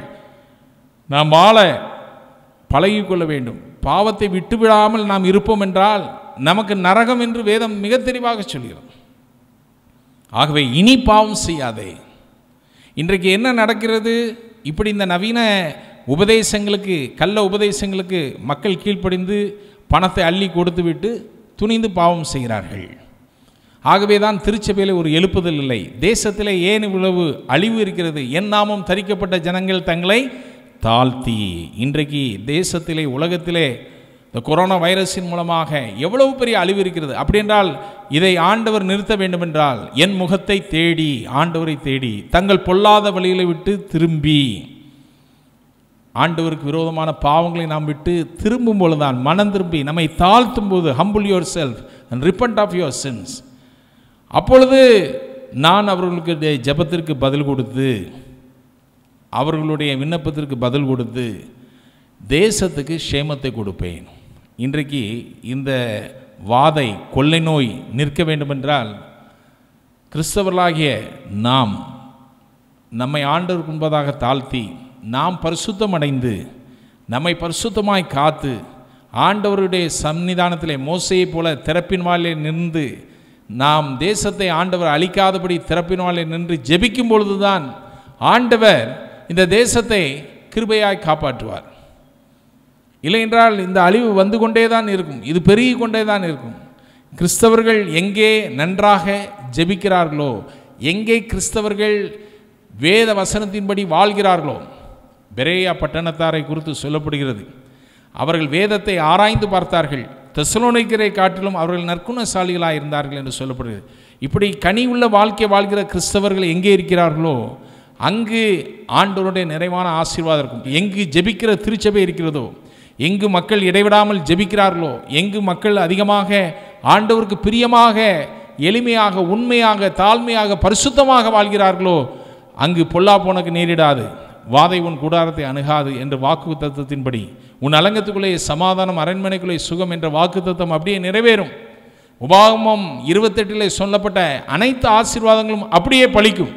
நாம் வாழ பழகிக்கொள்ள வேண்டும் பாவத்தை விட்டுவிடாமல் நாம் இருப்போம் என்றால் நமக்கு நரகம் என்று வேதம் மிக தெளிவாக சொல்கிறது ஆகவே இனி பாவம் செய்யாதே இன்றைக்கு என்ன நடக்கிறது இப்படி இந்த நவீன உபதேசங்களுக்கு கள்ள உபதேசங்களுக்கு மக்கள் கீழ்ப்படிந்து பணத்தை அள்ளி கொடுத்து விட்டு துணிந்து பாவம் செய்கிறார்கள் ஆகவே தான் திருச்சபையில் ஒரு எழுப்புதல் இல்லை தேசத்திலே ஏன் இவ்வளவு அழிவு இருக்கிறது என் நாமம் தரிக்கப்பட்ட ஜனங்கள் தங்களை தாழ்த்தி இன்றைக்கு தேசத்திலே உலகத்திலே இந்த கொரோனா வைரஸின் மூலமாக எவ்வளவு பெரிய அழிவு இருக்கிறது அப்படி என்றால் இதை ஆண்டவர் நிறுத்த வேண்டுமென்றால் என் முகத்தை தேடி ஆண்டவரை தேடி தங்கள் பொல்லாத வழிகளை விட்டு திரும்பி ஆண்டவருக்கு விரோதமான பாவங்களை நாம் விட்டு திரும்பும் பொழுதுதான் மனம் திரும்பி நம்மை தாழ்த்தும் போது humble yourself and repent of your sins அப்பொழுது நான் அவர்களுக்கு ஜெபத்திற்கு பதில் கொடுத்து அவர்களுடைய விண்ணப்பத்திற்கு பதில் கொடுத்து தேசத்துக்கு க்ஷேமத்தை கொடுப்பேன் இன்றைக்கு இந்த வாதை கொள்ளை நோய் நிற்க வேண்டுமென்றால் கிறிஸ்தவர்களாகிய நாம் நம்மை ஆண்டவருக்கு முன்பதாக தாழ்த்தி நாம் பரிசுத்தம் அடைந்து நம்மை பரிசுத்தமாய் காத்து ஆண்டவருடைய சன்னிதானத்திலே மோசையைப் போல திறப்பின் வாயிலே நின்று நாம் தேசத்தை ஆண்டவர் அழிக்காதபடி திறப்பின் வாயிலே நின்று ஜெபிக்கும் பொழுதுதான் ஆண்டவர் இந்த தேசத்தை கிருபையாய் காப்பாற்றுவார் இல்லை என்றால் இந்த அழிவு வந்து கொண்டே தான் இருக்கும் இது பெருகி கொண்டே தான் இருக்கும் கிறிஸ்தவர்கள் எங்கே நன்றாக ஜெபிக்கிறார்களோ எங்கே கிறிஸ்தவர்கள் வேத வசனத்தின்படி வாழ்கிறார்களோ பெரேயா பட்டணத்தாரை குறித்து சொல்லப்படுகிறது அவர்கள் வேதத்தை ஆராய்ந்து பார்த்தார்கள் தெசலோனிக்கரை காட்டிலும் அவர்கள் நற்குணசாலிகளாக இருந்தார்கள் என்று சொல்லப்படுகிறது இப்படி கனி உள்ள வாழ்க்கை வாழ்கிற கிறிஸ்தவர்கள் எங்கே இருக்கிறார்களோ அங்கு ஆண்டவருடைய நிறைவான ஆசீர்வாதம் இருக்கும் எங்கு ஜெபிக்கிற திருச்சபை இருக்கிறதோ எங்கு மக்கள் இடைவிடாமல் ஜெபிக்கிறார்களோ எங்கு மக்கள் அதிகமாக ஆண்டவருக்கு பிரியமாக எளிமையாக உண்மையாக தாழ்மையாக பரிசுத்தமாக வாழ்கிறார்களோ அங்கு பொல்லா போனக்கு நேரிடாது வாதை உன் கூடாரத்தை அணுகாது என்ற வாக்கு தத்துவத்தின்படி உன் அலங்கத்துக்குள்ளே சமாதானம் அரண்மனைக்குள்ளே சுகம் என்ற வாக்கு தத்துவம் அப்படியே நிறைவேறும் உபாகமம் இருபத்தெட்டிலே சொல்லப்பட்ட அனைத்து ஆசீர்வாதங்களும் அப்படியே பலிக்கும்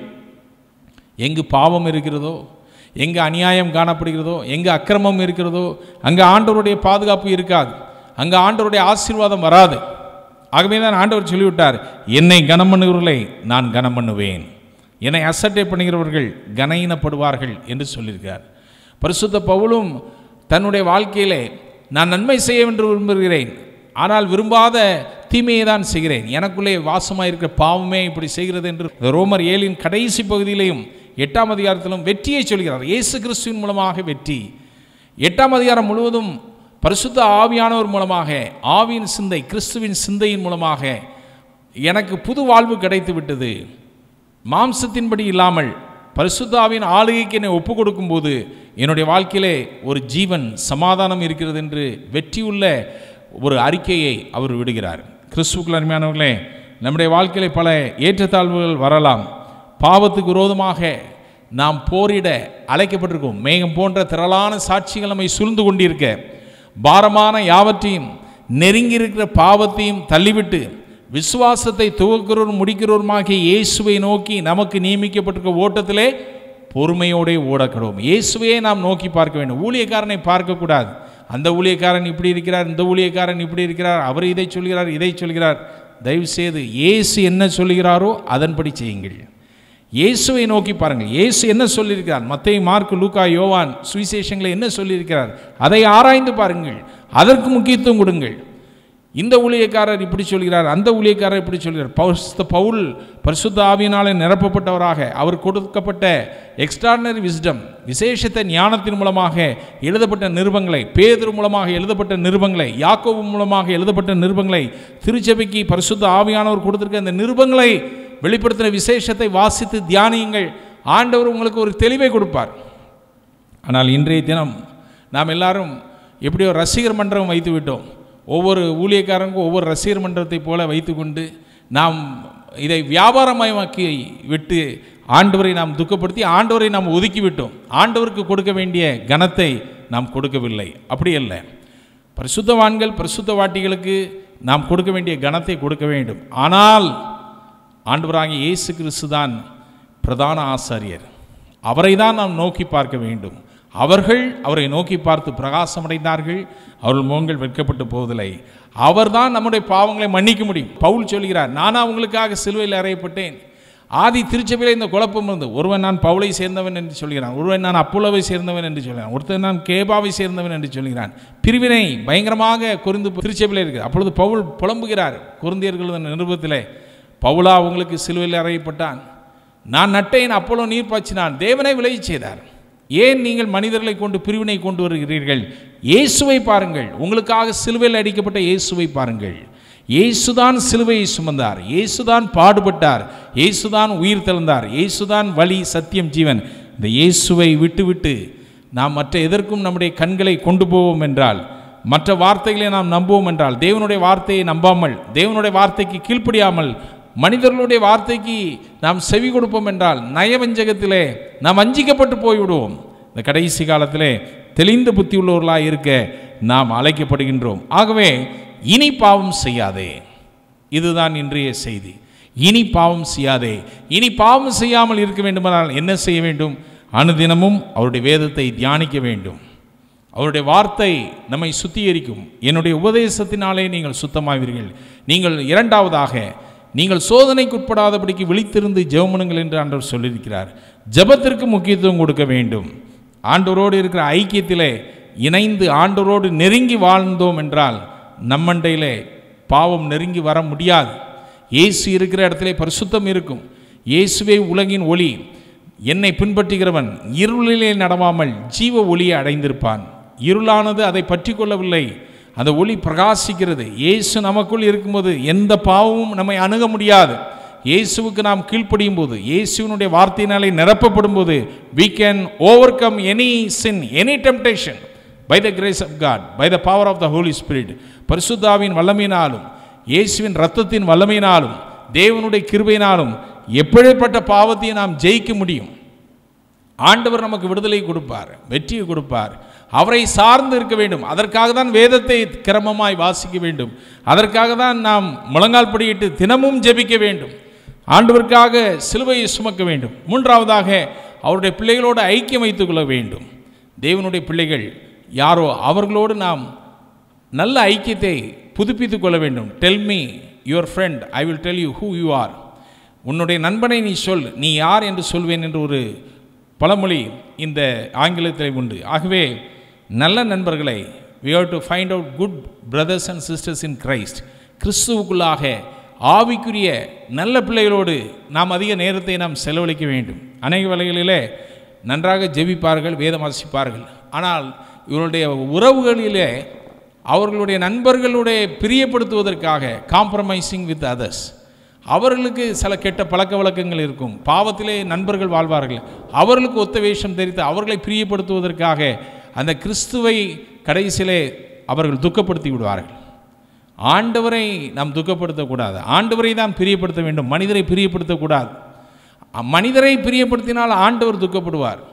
எங்கு பாவம் இருக்கிறதோ எங்கு அநியாயம் காணப்படுகிறதோ எங்கு அக்கிரமம் இருக்கிறதோ அங்கே ஆண்டவருடைய பாதுகாப்பு இருக்காது அங்கே ஆண்டவருடைய ஆசீர்வாதம் வராது ஆகவே தான் ஆண்டவர் சொல்லிவிட்டார் என்னை கனம் பண்ணுகிறவர்களை நான் கனம் பண்ணுவேன் என்னை அசட்டை பண்ணுகிறவர்கள் கனையினப்படுவார்கள் என்று சொல்லியிருக்கார் பரிசுத்த பவுலும் தன்னுடைய வாழ்க்கையிலே நான் நன்மை செய்ய என்று விரும்புகிறேன் ஆனால் விரும்பாத தீமையை தான் செய்கிறேன் எனக்குள்ளே வாசமாக இருக்கிற பாவமே இப்படி செய்கிறது என்று ரோமர் ஏழின் கடைசி பகுதியிலையும் எட்டாம் அதிகாரத்திலும் வெற்றியை சொல்கிறார் இயேசு கிறிஸ்துவின் மூலமாக வெற்றி எட்டாம் அதிகாரம் முழுவதும் பரிசுத்த ஆவியானவர் மூலமாக ஆவியின் சிந்தை கிறிஸ்துவின் சிந்தையின் மூலமாக எனக்கு புது வாழ்வு கிடைத்து விட்டது மாம்சத்தின்படி இல்லாமல் பரிசுத்தாவின் ஆளுகைக்கு என்னை ஒப்பு கொடுக்கும்போது என்னுடைய வாழ்க்கையிலே ஒரு ஜீவன் சமாதானம் இருக்கிறது என்று வெற்றியுள்ள ஒரு அறிக்கையை அவர் விடுகிறார் கிறிஸ்துக்குள் அருமையானவர்களே நம்முடைய வாழ்க்கையிலே பல ஏற்றத்தாழ்வுகள் வரலாம் பாவத்துக்கு விரோதமாக நாம் போரிட அழைக்கப்பட்டிருக்கோம் மேகம் போன்ற திரளான சாட்சிகள் நம்மை சூழ்ந்து கொண்டிருக்க பாரமான யாவற்றையும் நெருங்கி இருக்கிற பாவத்தையும் தள்ளிவிட்டு விசுவாசத்தை துவக்கிறோரும் முடிக்கிறோருமாகிய இயேசுவை நோக்கி நமக்கு நியமிக்கப்பட்டிருக்க ஓட்டத்திலே பொறுமையோடே ஓடக்கிறோம் இயேசுவையே நாம் நோக்கி பார்க்க வேண்டும் ஊழியக்காரனை பார்க்கக்கூடாது அந்த ஊழியக்காரன் இப்படி இருக்கிறார் இந்த ஊழியக்காரன் இப்படி இருக்கிறார் அவர் இதை சொல்கிறார் இதை சொல்கிறார் தயவு செய்து இயேசு என்ன சொல்கிறாரோ அதன்படி செய்யுங்கள் இயேசுவை நோக்கி பாருங்கள் இயேசு என்ன சொல்லியிருக்கிறார் மத்தேயு மார்க்கு லூக்கா யோவான் சுவிசேஷங்களை என்ன சொல்லியிருக்கிறார் அதை ஆராய்ந்து பாருங்கள் அதற்கு முக்கியத்துவம் கொடுங்கள் இந்த ஊழியக்காரர் இப்படி சொல்கிறார் அந்த ஊழியக்காரர் இப்படி சொல்கிறார் பரிசுத்த பவுல் பரிசுத்த ஆவியினாலே நிரப்பப்பட்டவராக அவர் கொடுக்கப்பட்ட எக்ஸ்ட்ராடினரி விஸ்டம் விசேஷத்த ஞானத்தின் மூலமாக எழுதப்பட்ட நிருபங்களை பேதர் மூலமாக எழுதப்பட்ட நிருபங்களை யாக்கோபு மூலமாக எழுதப்பட்ட நிருபங்களை திருச்சபைக்கு பரிசுத்த ஆவியானவர் கொடுத்திருக்க அந்த நிருபங்களை வெளிப்படுத்தின விசேஷத்தை வாசித்து தியானியுங்கள் ஆண்டவர் உங்களுக்கு ஒரு தெளிவை கொடுப்பார் ஆனால் இன்றைய தினம் நாம் எல்லாரும் எப்படியோ ரசிகர் மன்றம் வைத்து விட்டோம் ஒவ்வொரு ஊழியக்காரருக்கும் ஒவ்வொரு ரசிகர் மன்றத்தை போல வைத்துக்கொண்டு நாம் இதை வியாபாரமயமாக்கி விட்டு ஆண்டவரை நாம் துக்கப்படுத்தி ஆண்டவரை நாம் ஒதுக்கி விட்டோம் ஆண்டவருக்கு கொடுக்க வேண்டிய கனத்தை நாம் கொடுக்கவில்லை அப்படி அல்ல பரிசுத்தவான்கள் பரிசுத்த வாட்டிகளுக்கு நாம் கொடுக்க வேண்டிய கனத்தை கொடுக்க வேண்டும் ஆனால் ஆண்டவராகிய இயேசு கிறிஸ்து தான் பிரதான ஆசாரியர் அவரை தான் நாம் நோக்கி பார்க்க வேண்டும் அவர்கள் அவரை நோக்கி பார்த்து பிரகாசமடைந்தார்கள் அவர்கள் முகங்கள் வெட்கப்பட்டு போவதில்லை அவர்தான் நம்முடைய பாவங்களை மன்னிக்க முடியும் பவுல் சொல்கிறார் நானா உங்களுக்காக சிலுவையில் அறையப்பட்டேன் ஆதி திருச்சபையில் இந்த குழப்பம் இருந்து ஒருவன் நான் பவுலை சேர்ந்தவன் என்று சொல்கிறான் ஒருவன் நான் அப்போலோவை சேர்ந்தவன் என்று சொல்கிறான் ஒருத்தன் நான் கேபாவை சேர்ந்தவன் என்று சொல்கிறான் பிரிவினை பயங்கரமாக குறிந்து திருச்சபையில் இருக்குது அப்பொழுது பவுல் புலம்புகிறார் குருந்தியர்கள் நிருபத்திலே பவுலா உங்களுக்கு சிலுவையில் அறையப்பட்டான் நான் நட்டேன் அப்போலோ நீர் பாய்ச்சினான் தேவனை விளைய செய்தார் ஏன் நீங்கள் மனிதர்களை கொண்டு பிரிவினை கொண்டு வருகிறீர்கள் இயேசுவை பாருங்கள் உங்களுக்காக சிலுவையில் அடிக்கப்பட்ட இயேசுவை பாருங்கள் இயேசுதான் சிலுவையை சுமந்தார் இயேசுதான் பாடுபட்டார் இயேசுதான் உயிர் தெழுந்தார் இயேசுதான் வழி சத்தியம் ஜீவன் இந்த இயேசுவை விட்டுவிட்டு நாம் மற்ற எதற்கும் நம்முடைய கண்களை கொண்டு போவோம் என்றால் மற்ற வார்த்தைகளை நாம் நம்புவோம் என்றால் தேவனுடைய வார்த்தையை நம்பாமல் தேவனுடைய வார்த்தைக்கு கீழ்ப்படியாமல் மனிதர்களுடைய வார்த்தைக்கு நாம் செவி கொடுப்போம் என்றால் நயவஞ்சகத்திலே நாம் வஞ்சிக்கப்பட்டு போய்விடுவோம் இந்த கடைசி காலத்திலே தெளிந்த புத்தி உள்ளவர்களாக இருக்க நாம் அழைக்கப்படுகின்றோம் ஆகவே இனி பாவம் செய்யாதே இதுதான் இன்றைய செய்தி இனி பாவம் செய்யாதே இனி பாவம் செய்யாமல் இருக்க வேண்டுமானால் என்ன செய்ய வேண்டும் அனுதினமும் அவருடைய வேதத்தை தியானிக்க வேண்டும் அவருடைய வார்த்தை நம்மை சுத்திகரிக்கும் என்னுடைய உபதேசத்தினாலே நீங்கள் சுத்தமாவீர்கள் நீங்கள் இரண்டாவதாக நீங்கள் சோதனைக்கு உட்படாதபடிக்கு விழித்திருந்து ஜெபமனுங்கள் என்று ஆண்டவர் சொல்லியிருக்கிறார் ஜெபத்திற்கு முக்கியத்துவம் கொடுக்க வேண்டும் ஆண்டவரோடு இருக்கிற ஐக்கியத்திலே இணைந்து ஆண்டவரோடு நெருங்கி வாழ்ந்தோம் என்றால் நம்மண்டையிலே பாவம் நெருங்கி வர முடியாது இயேசு இருக்கிற இடத்திலே பரிசுத்தம் இருக்கும் இயேசுவே உலகின் ஒளி என்னை பின்பற்றுகிறவன் இருளிலே நடவாமல் ஜீவ ஒளியை அடைந்திருப்பான் இருளானது அதை பற்றி கொள்ளவில்லை அந்த ஒளி பிரகாசிக்கிறது இயேசு நமக்குள் இருக்கும்போது எந்த பாவமும் நம்மை அணுக முடியாது இயேசுவுக்கு நாம் கீழ்ப்படியும் போது இயேசுவினுடைய வார்த்தையினாலே நிரப்பப்படும் போது we can overcome any sin any temptation by the grace of God by the power of the Holy Spirit பரிசுத்தாவின் வல்லமையினாலும் இயேசுவின் இரத்தத்தின் வல்லமையினாலும் தேவனுடைய கிருபையினாலும் எப்படிப்பட்ட பாவத்தையும் நாம் ஜெயிக்க முடியும் ஆண்டவர் நமக்கு விடுதலை கொடுப்பார் வெற்றியை கொடுப்பார் அவரை சார்ந்து இருக்க வேண்டும் அதற்காக தான் வேதத்தை கிரமமாய் வாசிக்க வேண்டும் அதற்காக தான் நாம் முழங்கால் படியிட்டு தினமும் ஜெபிக்க வேண்டும் ஆண்டவருக்காக சிலுவையை சுமக்க வேண்டும் மூன்றாவதாக அவருடைய பிள்ளைகளோடு ஐக்கியம் வைத்துக் கொள்ள வேண்டும் தேவனுடைய பிள்ளைகள் யாரோ அவர்களோடு நாம் நல்ல ஐக்கியத்தை புதுப்பித்துக் கொள்ள வேண்டும் tell me your friend I will tell you who you are உன்னுடைய நண்பனை நீ சொல் நீ யார் என்று சொல்வேன் என்று ஒரு பழமொழி இந்த ஆங்கிலத்தில் உண்டு ஆகவே நல்ல நண்பர்களை we have to find out good brothers and sisters in Christ கிறிஸ்துவுக்குள்ளாக ஆவிக்குரிய நல்ல பிள்ளைகளோடு நாம் அதிக நேரத்தை நாம் செலவழிக்க வேண்டும் அநேக வேளைகளிலே நன்றாக ஜெபிப்பார்கள் வேதம் வாசிப்பார்கள் ஆனால் இவருடைய உறவுகளிலே அவர்களுடைய நண்பர்களுடைய பிரியப்படுத்துவதற்காக காம்ப்ரமைசிங் வித் அதர்ஸ் அவர்களுக்கு சில கெட்ட பழக்க வழக்கங்கள் இருக்கும் பாவத்திலே நண்பர்கள் வாழ்வார்கள் அவர்களுக்கு ஒத்த வேஷம் தெரித்து அவர்களை பிரியப்படுத்துவதற்காக அந்த கிறிஸ்துவை கடைசியிலே அவர்கள் துக்கப்படுத்தி விடுவார்கள் ஆண்டவரை நாம் துக்கப்படுத்தக்கூடாது ஆண்டவரை தான் பிரியப்படுத்த வேண்டும் மனிதரை பிரியப்படுத்தக்கூடாது அ- மனிதரை பிரியப்படுத்தினால் ஆண்டவர் துக்கப்படுவார்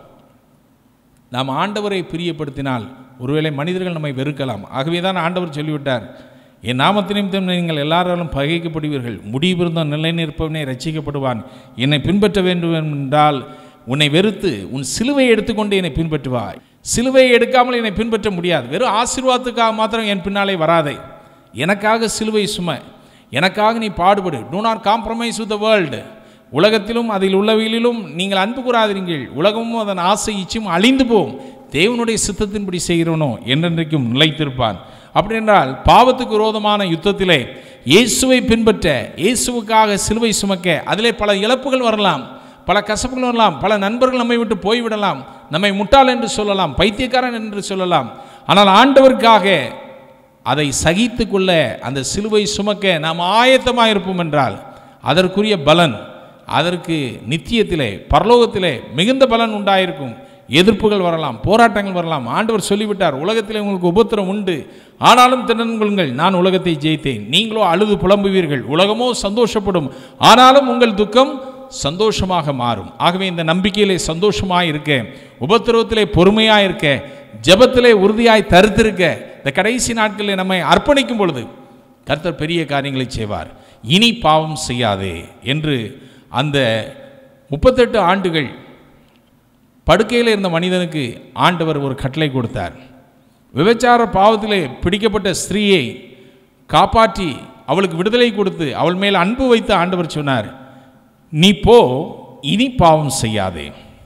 நாம் ஆண்டவரை பிரியப்படுத்தினால் ஒருவேளை மனிதர்கள் நம்மை வெறுக்கலாம் ஆகவே தான் ஆண்டவர் சொல்லிவிட்டார் என் நாமத்து நிமித்தம் நீங்கள் எல்லாராலும் பகைக்கப்படுவீர்கள் முடிவிருந்தும் நிலை நிற்பவனே ரட்சிக்கப்படுவான் என்னை பின்பற்ற வேண்டும் என்றால் உன்னை வெறுத்து உன் சிலுவையை எடுத்துக்கொண்டு என்னை பின்பற்றுவாய் சிலுவையை எடுக்காமல் என்னை பின்பற்ற முடியாது வெறும் ஆசீர்வாதத்துக்காக மாத்திரம் என் பின்னாலே வராதே எனக்காக சிலுவை சுமை எனக்காக நீ பாடுபடு do not compromise with the world உலகத்திலும் அதில் உள்ளவைகளிலும் நீங்கள் அன்பு கூறாதீர்கள் உலகமும் அதன் ஆசை இச்சும் அழிந்து போகும் தேவனுடைய சித்தத்தின்படி செய்கிறவனோ என்றென்றைக்கும் நிலைத்திருப்பான் அப்படி என்றால் பாவத்துக்கு விரோதமான யுத்தத்திலே இயேசுவை பின்பற்ற இயேசுவுக்காக சிலுவை சுமக்க அதிலே பல இழப்புகள் வரலாம் பல கசப்புகள் வரலாம் பல நண்பர்கள் நம்மை விட்டு போய்விடலாம் நம்மை முட்டாள் என்று சொல்லலாம் பைத்தியக்காரன் என்று சொல்லலாம் ஆனால் ஆண்டவருக்காக அதை சகித்து கொள்ள அந்த சிலுவை சுமக்க நாம் ஆயத்தமாக இருப்போம் என்றால் அதற்குரிய பலன் அதற்கு நித்தியத்திலே பரலோகத்திலே மிகுந்த பலன் உண்டாயிருக்கும் எதிர்ப்புகள் வரலாம் போராட்டங்கள் வரலாம் ஆண்டவர் சொல்லிவிட்டார் உலகத்திலே உங்களுக்கு உபத்திரம் உண்டு ஆனாலும் திறன் கொள்ளுங்கள் நான் உலகத்தை ஜெயித்தேன் நீங்களோ அழுது புலம்புவீர்கள் உலகமோ சந்தோஷப்படும் ஆனாலும் உங்கள் துக்கம் சந்தோஷமாக மாறும் ஆகவே இந்த நம்பிக்கையிலே சந்தோஷமாக இருக்க உபத்திரவத்திலே பொறுமையாக இருக்க ஜெபத்திலே உறுதியாய் தருத்திருக்க இந்த கடைசி நாட்களில் நம்மை அர்ப்பணிக்கும் பொழுது கர்த்தர் பெரிய காரியங்களை செய்வார் இனி பாவம் செய்யாதே என்று அந்த முப்பத்தெட்டு ஆண்டுகள் படுக்கையில் இருந்த மனிதனுக்கு ஆண்டவர் ஒரு கட்டளை கொடுத்தார் விபச்சார பாவத்திலே பிடிக்கப்பட்ட ஸ்திரீயை காப்பாற்றி அவளுக்கு விடுதலை கொடுத்து அவள் மேல் அன்பு வைத்து ஆண்டவர் சொன்னார் நீ போ இனி பாவம் செய்யாதே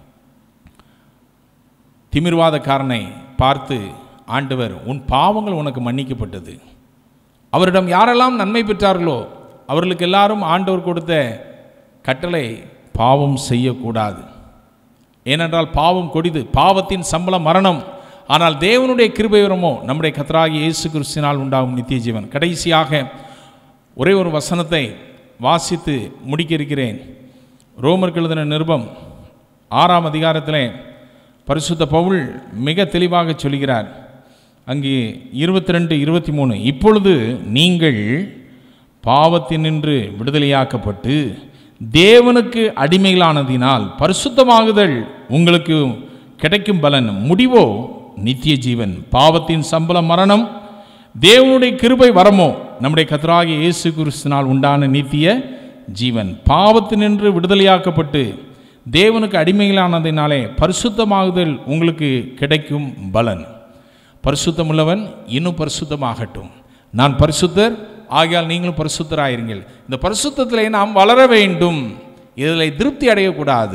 திமிர்வாதக்காரனை பார்த்து ஆண்டவர் உன் பாவங்கள் உனக்கு மன்னிக்கப்பட்டது அவரிடம் யாரெல்லாம் நன்மை பெற்றார்களோ அவர்களுக்கு எல்லாரும் ஆண்டவர் கொடுத்த கட்டளை பாவம் செய்யக்கூடாது ஏனென்றால் பாவம் கொடிது பாவத்தின் சம்பளம் மரணம் ஆனால் தேவனுடைய கிருபைவரமோ நம்முடைய கத்தராகிய இயேசு கிறிஸ்தினால் உண்டாகும் நித்திய ஜீவன் கடைசியாக ஒரே ஒரு வசனத்தை வாசித்து முடிக்க இருக்கிறேன் ரோமருக்கு எழுதின நிருபம் ஆறாம் அதிகாரத்திலே பரிசுத்த பவுல் மிக தெளிவாக சொல்கிறார் அங்கே இருபத்தி ரெண்டு இருபத்தி மூணு இப்பொழுது நீங்கள் பாவத்தினின்று விடுதலையாக்கப்பட்டு தேவனுக்கு அடிமைகளானதினால் பரிசுத்தமாகுதல் உங்களுக்கு கிடைக்கும் பலன் முடிவோ நித்திய ஜீவன் பாவத்தின் சம்பளம் மரணம் தேவனுடைய கிருபை வரமோ நம்முடைய கத்தராகிய இயேசு கிறிஸ்தினால் உண்டான நித்திய ஜீவன் பாவத்தினின்று விடுதலையாக்கப்பட்டு தேவனுக்கு அடிமைகளானதினாலே பரிசுத்தமாகுதல் உங்களுக்கு கிடைக்கும் பலன் பரிசுத்தமுள்ளவன் இன்னும் பரிசுத்தமாகட்டும் நான் பரிசுத்தர் ஆகையால் நீங்களும் பரிசுத்தராயிருங்கள் இந்த பரிசுத்தத்திலே நாம் வளர வேண்டும் இதில் திருப்தி அடையக்கூடாது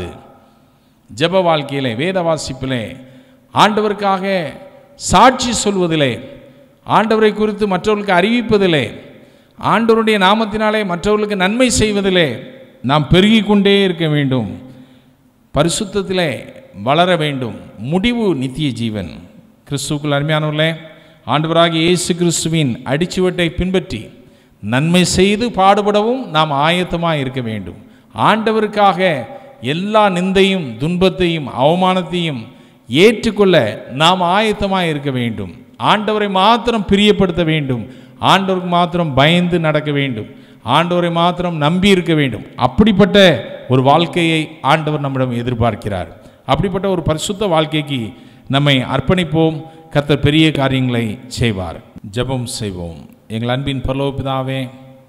ஜெப வாழ்க்கையிலே வேத வாசிப்பிலே ஆண்டவருக்காக சாட்சி சொல்வதிலே ஆண்டவரை குறித்து மற்றவர்களுக்கு அறிவிப்பதிலே ஆண்டவருடைய நாமத்தினாலே மற்றவர்களுக்கு நன்மை செய்வதிலே நாம் பெருகிக் கொண்டே இருக்க வேண்டும் பரிசுத்தத்திலே வளர வேண்டும் முடிவு நித்திய ஜீவன் கிறிஸ்துக்குள் அருமையானவர்களே ஆண்டவராகிய இயேசு கிறிஸ்துவின் அடிச்சுவட்டை பின்பற்றி நன்மை செய்து பாடுபடவும் நாம் ஆயத்தமாக இருக்க வேண்டும் ஆண்டவருக்காக எல்லா நிந்தையும் துன்பத்தையும் அவமானத்தையும் ஏற்றுக்கொள்ள நாம் ஆயத்தமாக இருக்க வேண்டும் ஆண்டவரை மாத்திரம் பிரியப்படுத்த வேண்டும் ஆண்டவருக்கு மாத்திரம் பயந்து நடக்க வேண்டும் ஆண்டவரை மாத்திரம் நம்பி இருக்க வேண்டும் அப்படிப்பட்ட ஒரு வாழ்க்கையை ஆண்டவர் நம்மிடம் எதிர்பார்க்கிறார் அப்படிப்பட்ட ஒரு பரிசுத்த வாழ்க்கைக்கு நம்மை அர்ப்பணிப்போம் கர்த்தர் பெரிய காரியங்களை செய்வார் ஜெபம் செய்வோம் எங்கள் அன்பின் பரலோபிதாவே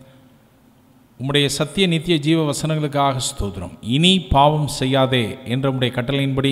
உம்முடைய சத்திய நித்திய ஜீவ வசனங்களுக்காக ஸ்தோத்திரம் இனி பாவம் செய்யாதே என்ற உம்முடைய கட்டளையின்படி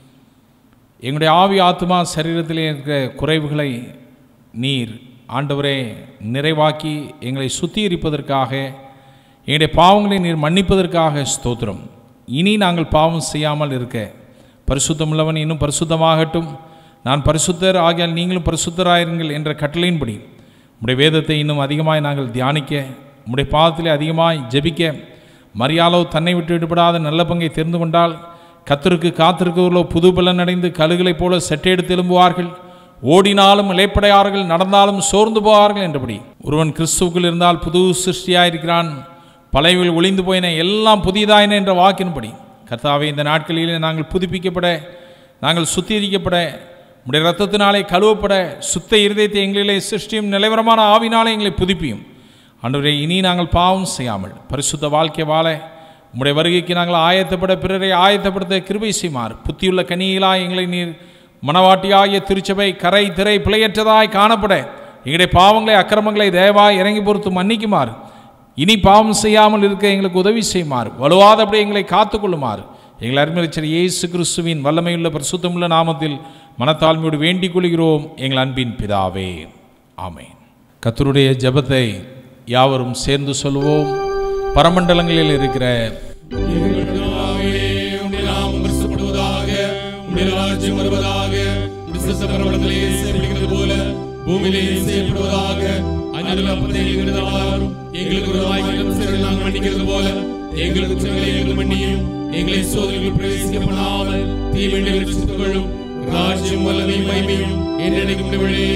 எங்களுடைய ஆவி ஆத்மா சரீரத்திலே இருக்கிற குறைவுகளை நீர் ஆண்டவரே நிறைவாக்கி எங்களை சுத்திகரிப்பதற்காக எங்களுடைய பாவங்களை நீர் மன்னிப்பதற்காக ஸ்தோத்திரம் இனி நாங்கள் பாவம் செய்யாமல் இருக்க பரிசுத்தமுள்ளவன் இன்னும் பரிசுத்தமாகட்டும் நான் பரிசுத்தர் ஆகியால் நீங்களும் பரிசுத்தராயிருங்கள் என்ற கட்டளையின்படி உம்முடைய வேதத்தை இன்னும் அதிகமாய் நாங்கள் தியானிக்க உம்முடைய பாதத்திலே அதிகமாய் ஜெபிக்க மரியாளோ தன்னை விட்டு விடுபடாத நல்ல பங்கை தெரிந்து கொண்டால் கத்தருக்கு காத்திருக்கிறவர்களோ புது பலன் அடைந்து கழுகளைப் போல செட்டையெடுத்து எழும்புவார்கள் ஓடினாலும் இலைப்படையார்கள் நடந்தாலும் சோர்ந்து போவார்கள் என்றபடி ஒருவன் கிறிஸ்துவுக்குள் இருந்தால் புது சிருஷ்டியாயிருக்கிறான் பழையவில் ஒளிந்து போயின எல்லாம் புதியதாயின என்ற வாக்கின்படி கர்த்தாவே இந்த நாட்களிலே நாங்கள் புதுப்பிக்கப்பட நாங்கள் சுத்திகரிக்கப்பட உடைய ரத்தத்தினாலே கழுவப்பட சுத்த இருதயத்தை எங்களிலே சிருஷ்டியும் நிலைவரமான ஆவினாலே எங்களை புதுப்பியும் ஆண்டவரே இனி நாங்கள் பாவம் செய்யாமல் பரிசுத்த வாழ்க்கை வாழ உம்முடைய வருகைக்கு நாங்கள் ஆயத்தப்பட பிறரை ஆயத்தப்படுத்த கிருபை செய்யுமாறு புத்தியுள்ள கனியிலாய் எங்களை நீர் மனவாட்டியாகிய திருச்சபை கரை திரை பிழையற்றதாய் காணப்பட எங்களுடைய பாவங்களை அக்கிரமங்களை தயவாய் இறங்கி பொறுத்து மன்னிக்குமாறு இனி பாவம் செய்யாமல் இருக்க எங்களுக்கு உதவி செய்யுமாறு வலுவாதபடி எங்களை காத்துக்கொள்ளுமாறு எங்கள் அருமைச்சர் இயேசு கிறிஸ்துவின் வல்லமையுள்ள பரிசுத்தமுள்ள நாமத்தில் மனத்தாழ்மையோடு வேண்டிக் கொள்கிறோம் எங்கள் அன்பின் பிதாவே ஆமென் கத்தருடைய ஜெபத்தை யாவரும் சேர்ந்து சொல்லுவோம் பரமண்டலங்களில் இருக்கிற எங்கள் பிதாவே, உம்முடைய நாமம் பரிசுத்தப்படுவதாக, உம்முடைய ராஜ்யம் வருவதாக, உம்முடைய சித்தம் பரமண்டலத்திலே செய்யப்படுகிறது போல பூமியிலே செய்யப்படுவதாக அந்நில அப்பத்தை எங்களுக்கு தாரும். எங்களுக்கு விரோதமாய் எங்கள் குற்றங்களை நாங்கள் மன்னிக்கிறது போல எங்களுக்கு குற்றங்களை எங்களுக்கு மன்னியும் எங்களை சோதனைகள் பிரவேசிக்க பண்ணாமல் தீமையை ரட்சித்துக் கொள்ளும் ராஜ்யம் வல்லமை மகிமையும் என்றென்றைக்கும் உள்ளவரே.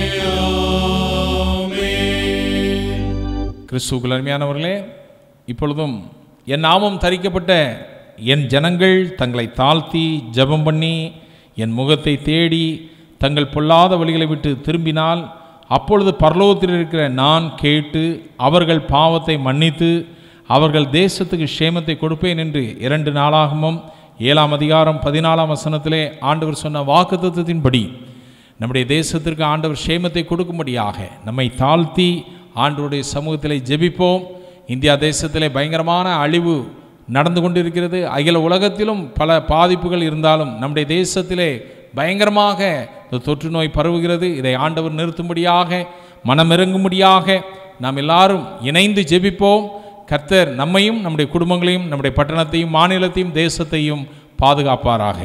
ஆமென். கிறிஸ்துவுக்குள் அருமையானவர்களே இப்பொழுதும் என் நாமம் தரிக்கப்பட்ட என் ஜனங்கள் தங்களை தாழ்த்தி ஜெபம் பண்ணி என் முகத்தை தேடி தங்கள் பொல்லாத வழிகளை விட்டு திரும்பினால் அப்பொழுது பரலோகத்தில் இருக்கிற நான் கேட்டு அவர்கள் பாவத்தை மன்னித்து அவர்கள் தேசத்துக்கு க்ஷேமத்தை கொடுப்பேன் என்று இரண்டு நாளாகமும் ஏழாம் அதிகாரம் பதினாலாம் வசனத்திலே ஆண்டவர் சொன்ன வாக்குத்தத்தத்தின்படி நம்முடைய தேசத்திற்கு ஆண்டவர் சேமத்தை கொடுக்கும்படியாக நம்மை தாழ்த்தி ஆண்டவருடைய சமூகத்திலே ஜெபிப்போம் இந்தியா தேசத்திலே பயங்கரமான அழிவு நடந்து கொண்டிருக்கிறது அகில உலகத்திலும் பல பாதிப்புகள் இருந்தாலும் நம்முடைய தேசத்திலே பயங்கரமாக இந்த தொற்று நோய் பரவுகிறது இதை ஆண்டவர் நிறுத்தும்படியாக மனமிறங்கும்படியாக நாம் எல்லாரும் இணைந்து ஜெபிப்போம் கர்த்தர் நம்மையும் நம்முடைய குடும்பங்களையும் நம்முடைய பட்டணத்தையும் மாநிலத்தையும் தேசத்தையும் பாதுகாப்பாராக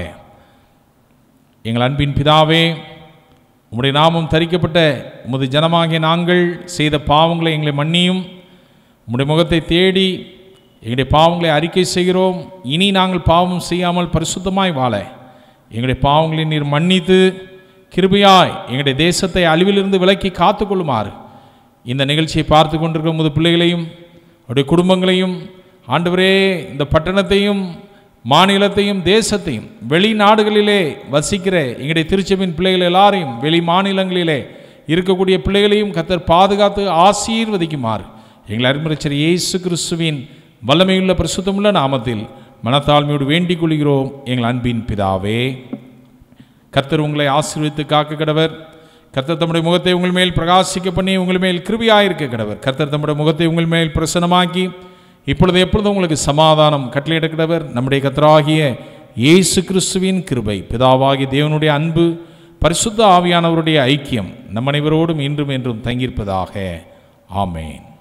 எங்கள் அன்பின் பிதாவே உம்முடைய நாமம் தரிக்கப்பட்ட உமது ஜனமாகிய நாங்கள் செய்த பாவங்களை எங்களை மன்னியும் உம்முடைய முகத்தை தேடி எங்களுடைய பாவங்களை அறிக்கை செய்கிறோம் இனி நாங்கள் பாவம் செய்யாமல் பரிசுத்தமாய் வாழ எங்களுடைய பாவங்களை நீர் மன்னித்து கிருபையாய் எங்களுடைய தேசத்தை அழிவிலிருந்து விலக்கி காத்துக்கொள்ளுமாறு இந்த நிகழ்ச்சியை பார்த்து கொண்டிருக்கிற உமது பிள்ளைகளையும் அவருடைய குடும்பங்களையும் ஆண்டவரே இந்த பட்டணத்தையும் மாநிலத்தையும் தேசத்தையும் வெளிநாடுகளிலே வசிக்கிற எங்களுடைய திருச்செபின் பிள்ளைகள் எல்லாரையும் வெளி மாநிலங்களிலே இருக்கக்கூடிய பிள்ளைகளையும் கத்தர் பாதுகாத்து ஆசீர்வதிக்குமாறு எங்கள் அருமரச்சர் இயேசு கிறிஸ்துவின் வல்லமையுள்ள பிரசுத்தமுள்ள நாமத்தில் மனத்தாழ்மையோடு வேண்டிக் கொள்கிறோம் எங்கள் அன்பின் பிதாவே கர்த்தர் உங்களை ஆசீர்வதித்து காக்க கடவர் கர்த்தர் தம்முடைய முகத்தை உங்கள் மேல் பிரகாசிக்க பண்ணி உங்கள் மேல் கிருபியாயிருக்க கடவர் கர்த்தர் தம்முடைய முகத்தை உங்கள் மேல் பிரசன்னமாக்கி இப்பொழுது எப்பொழுதும் உங்களுக்கு சமாதானம் கட்டளையிட கடவர் நம்முடைய கர்த்தராகிய இயேசு கிறிஸ்துவின் கிருபை பிதாவாகிய தேவனுடைய அன்பு பரிசுத்த ஆவியானவருடைய ஐக்கியம் நம் அனைவரோடும் இன்றும் என்றும் தங்கியிருப்பதாக ஆமேன்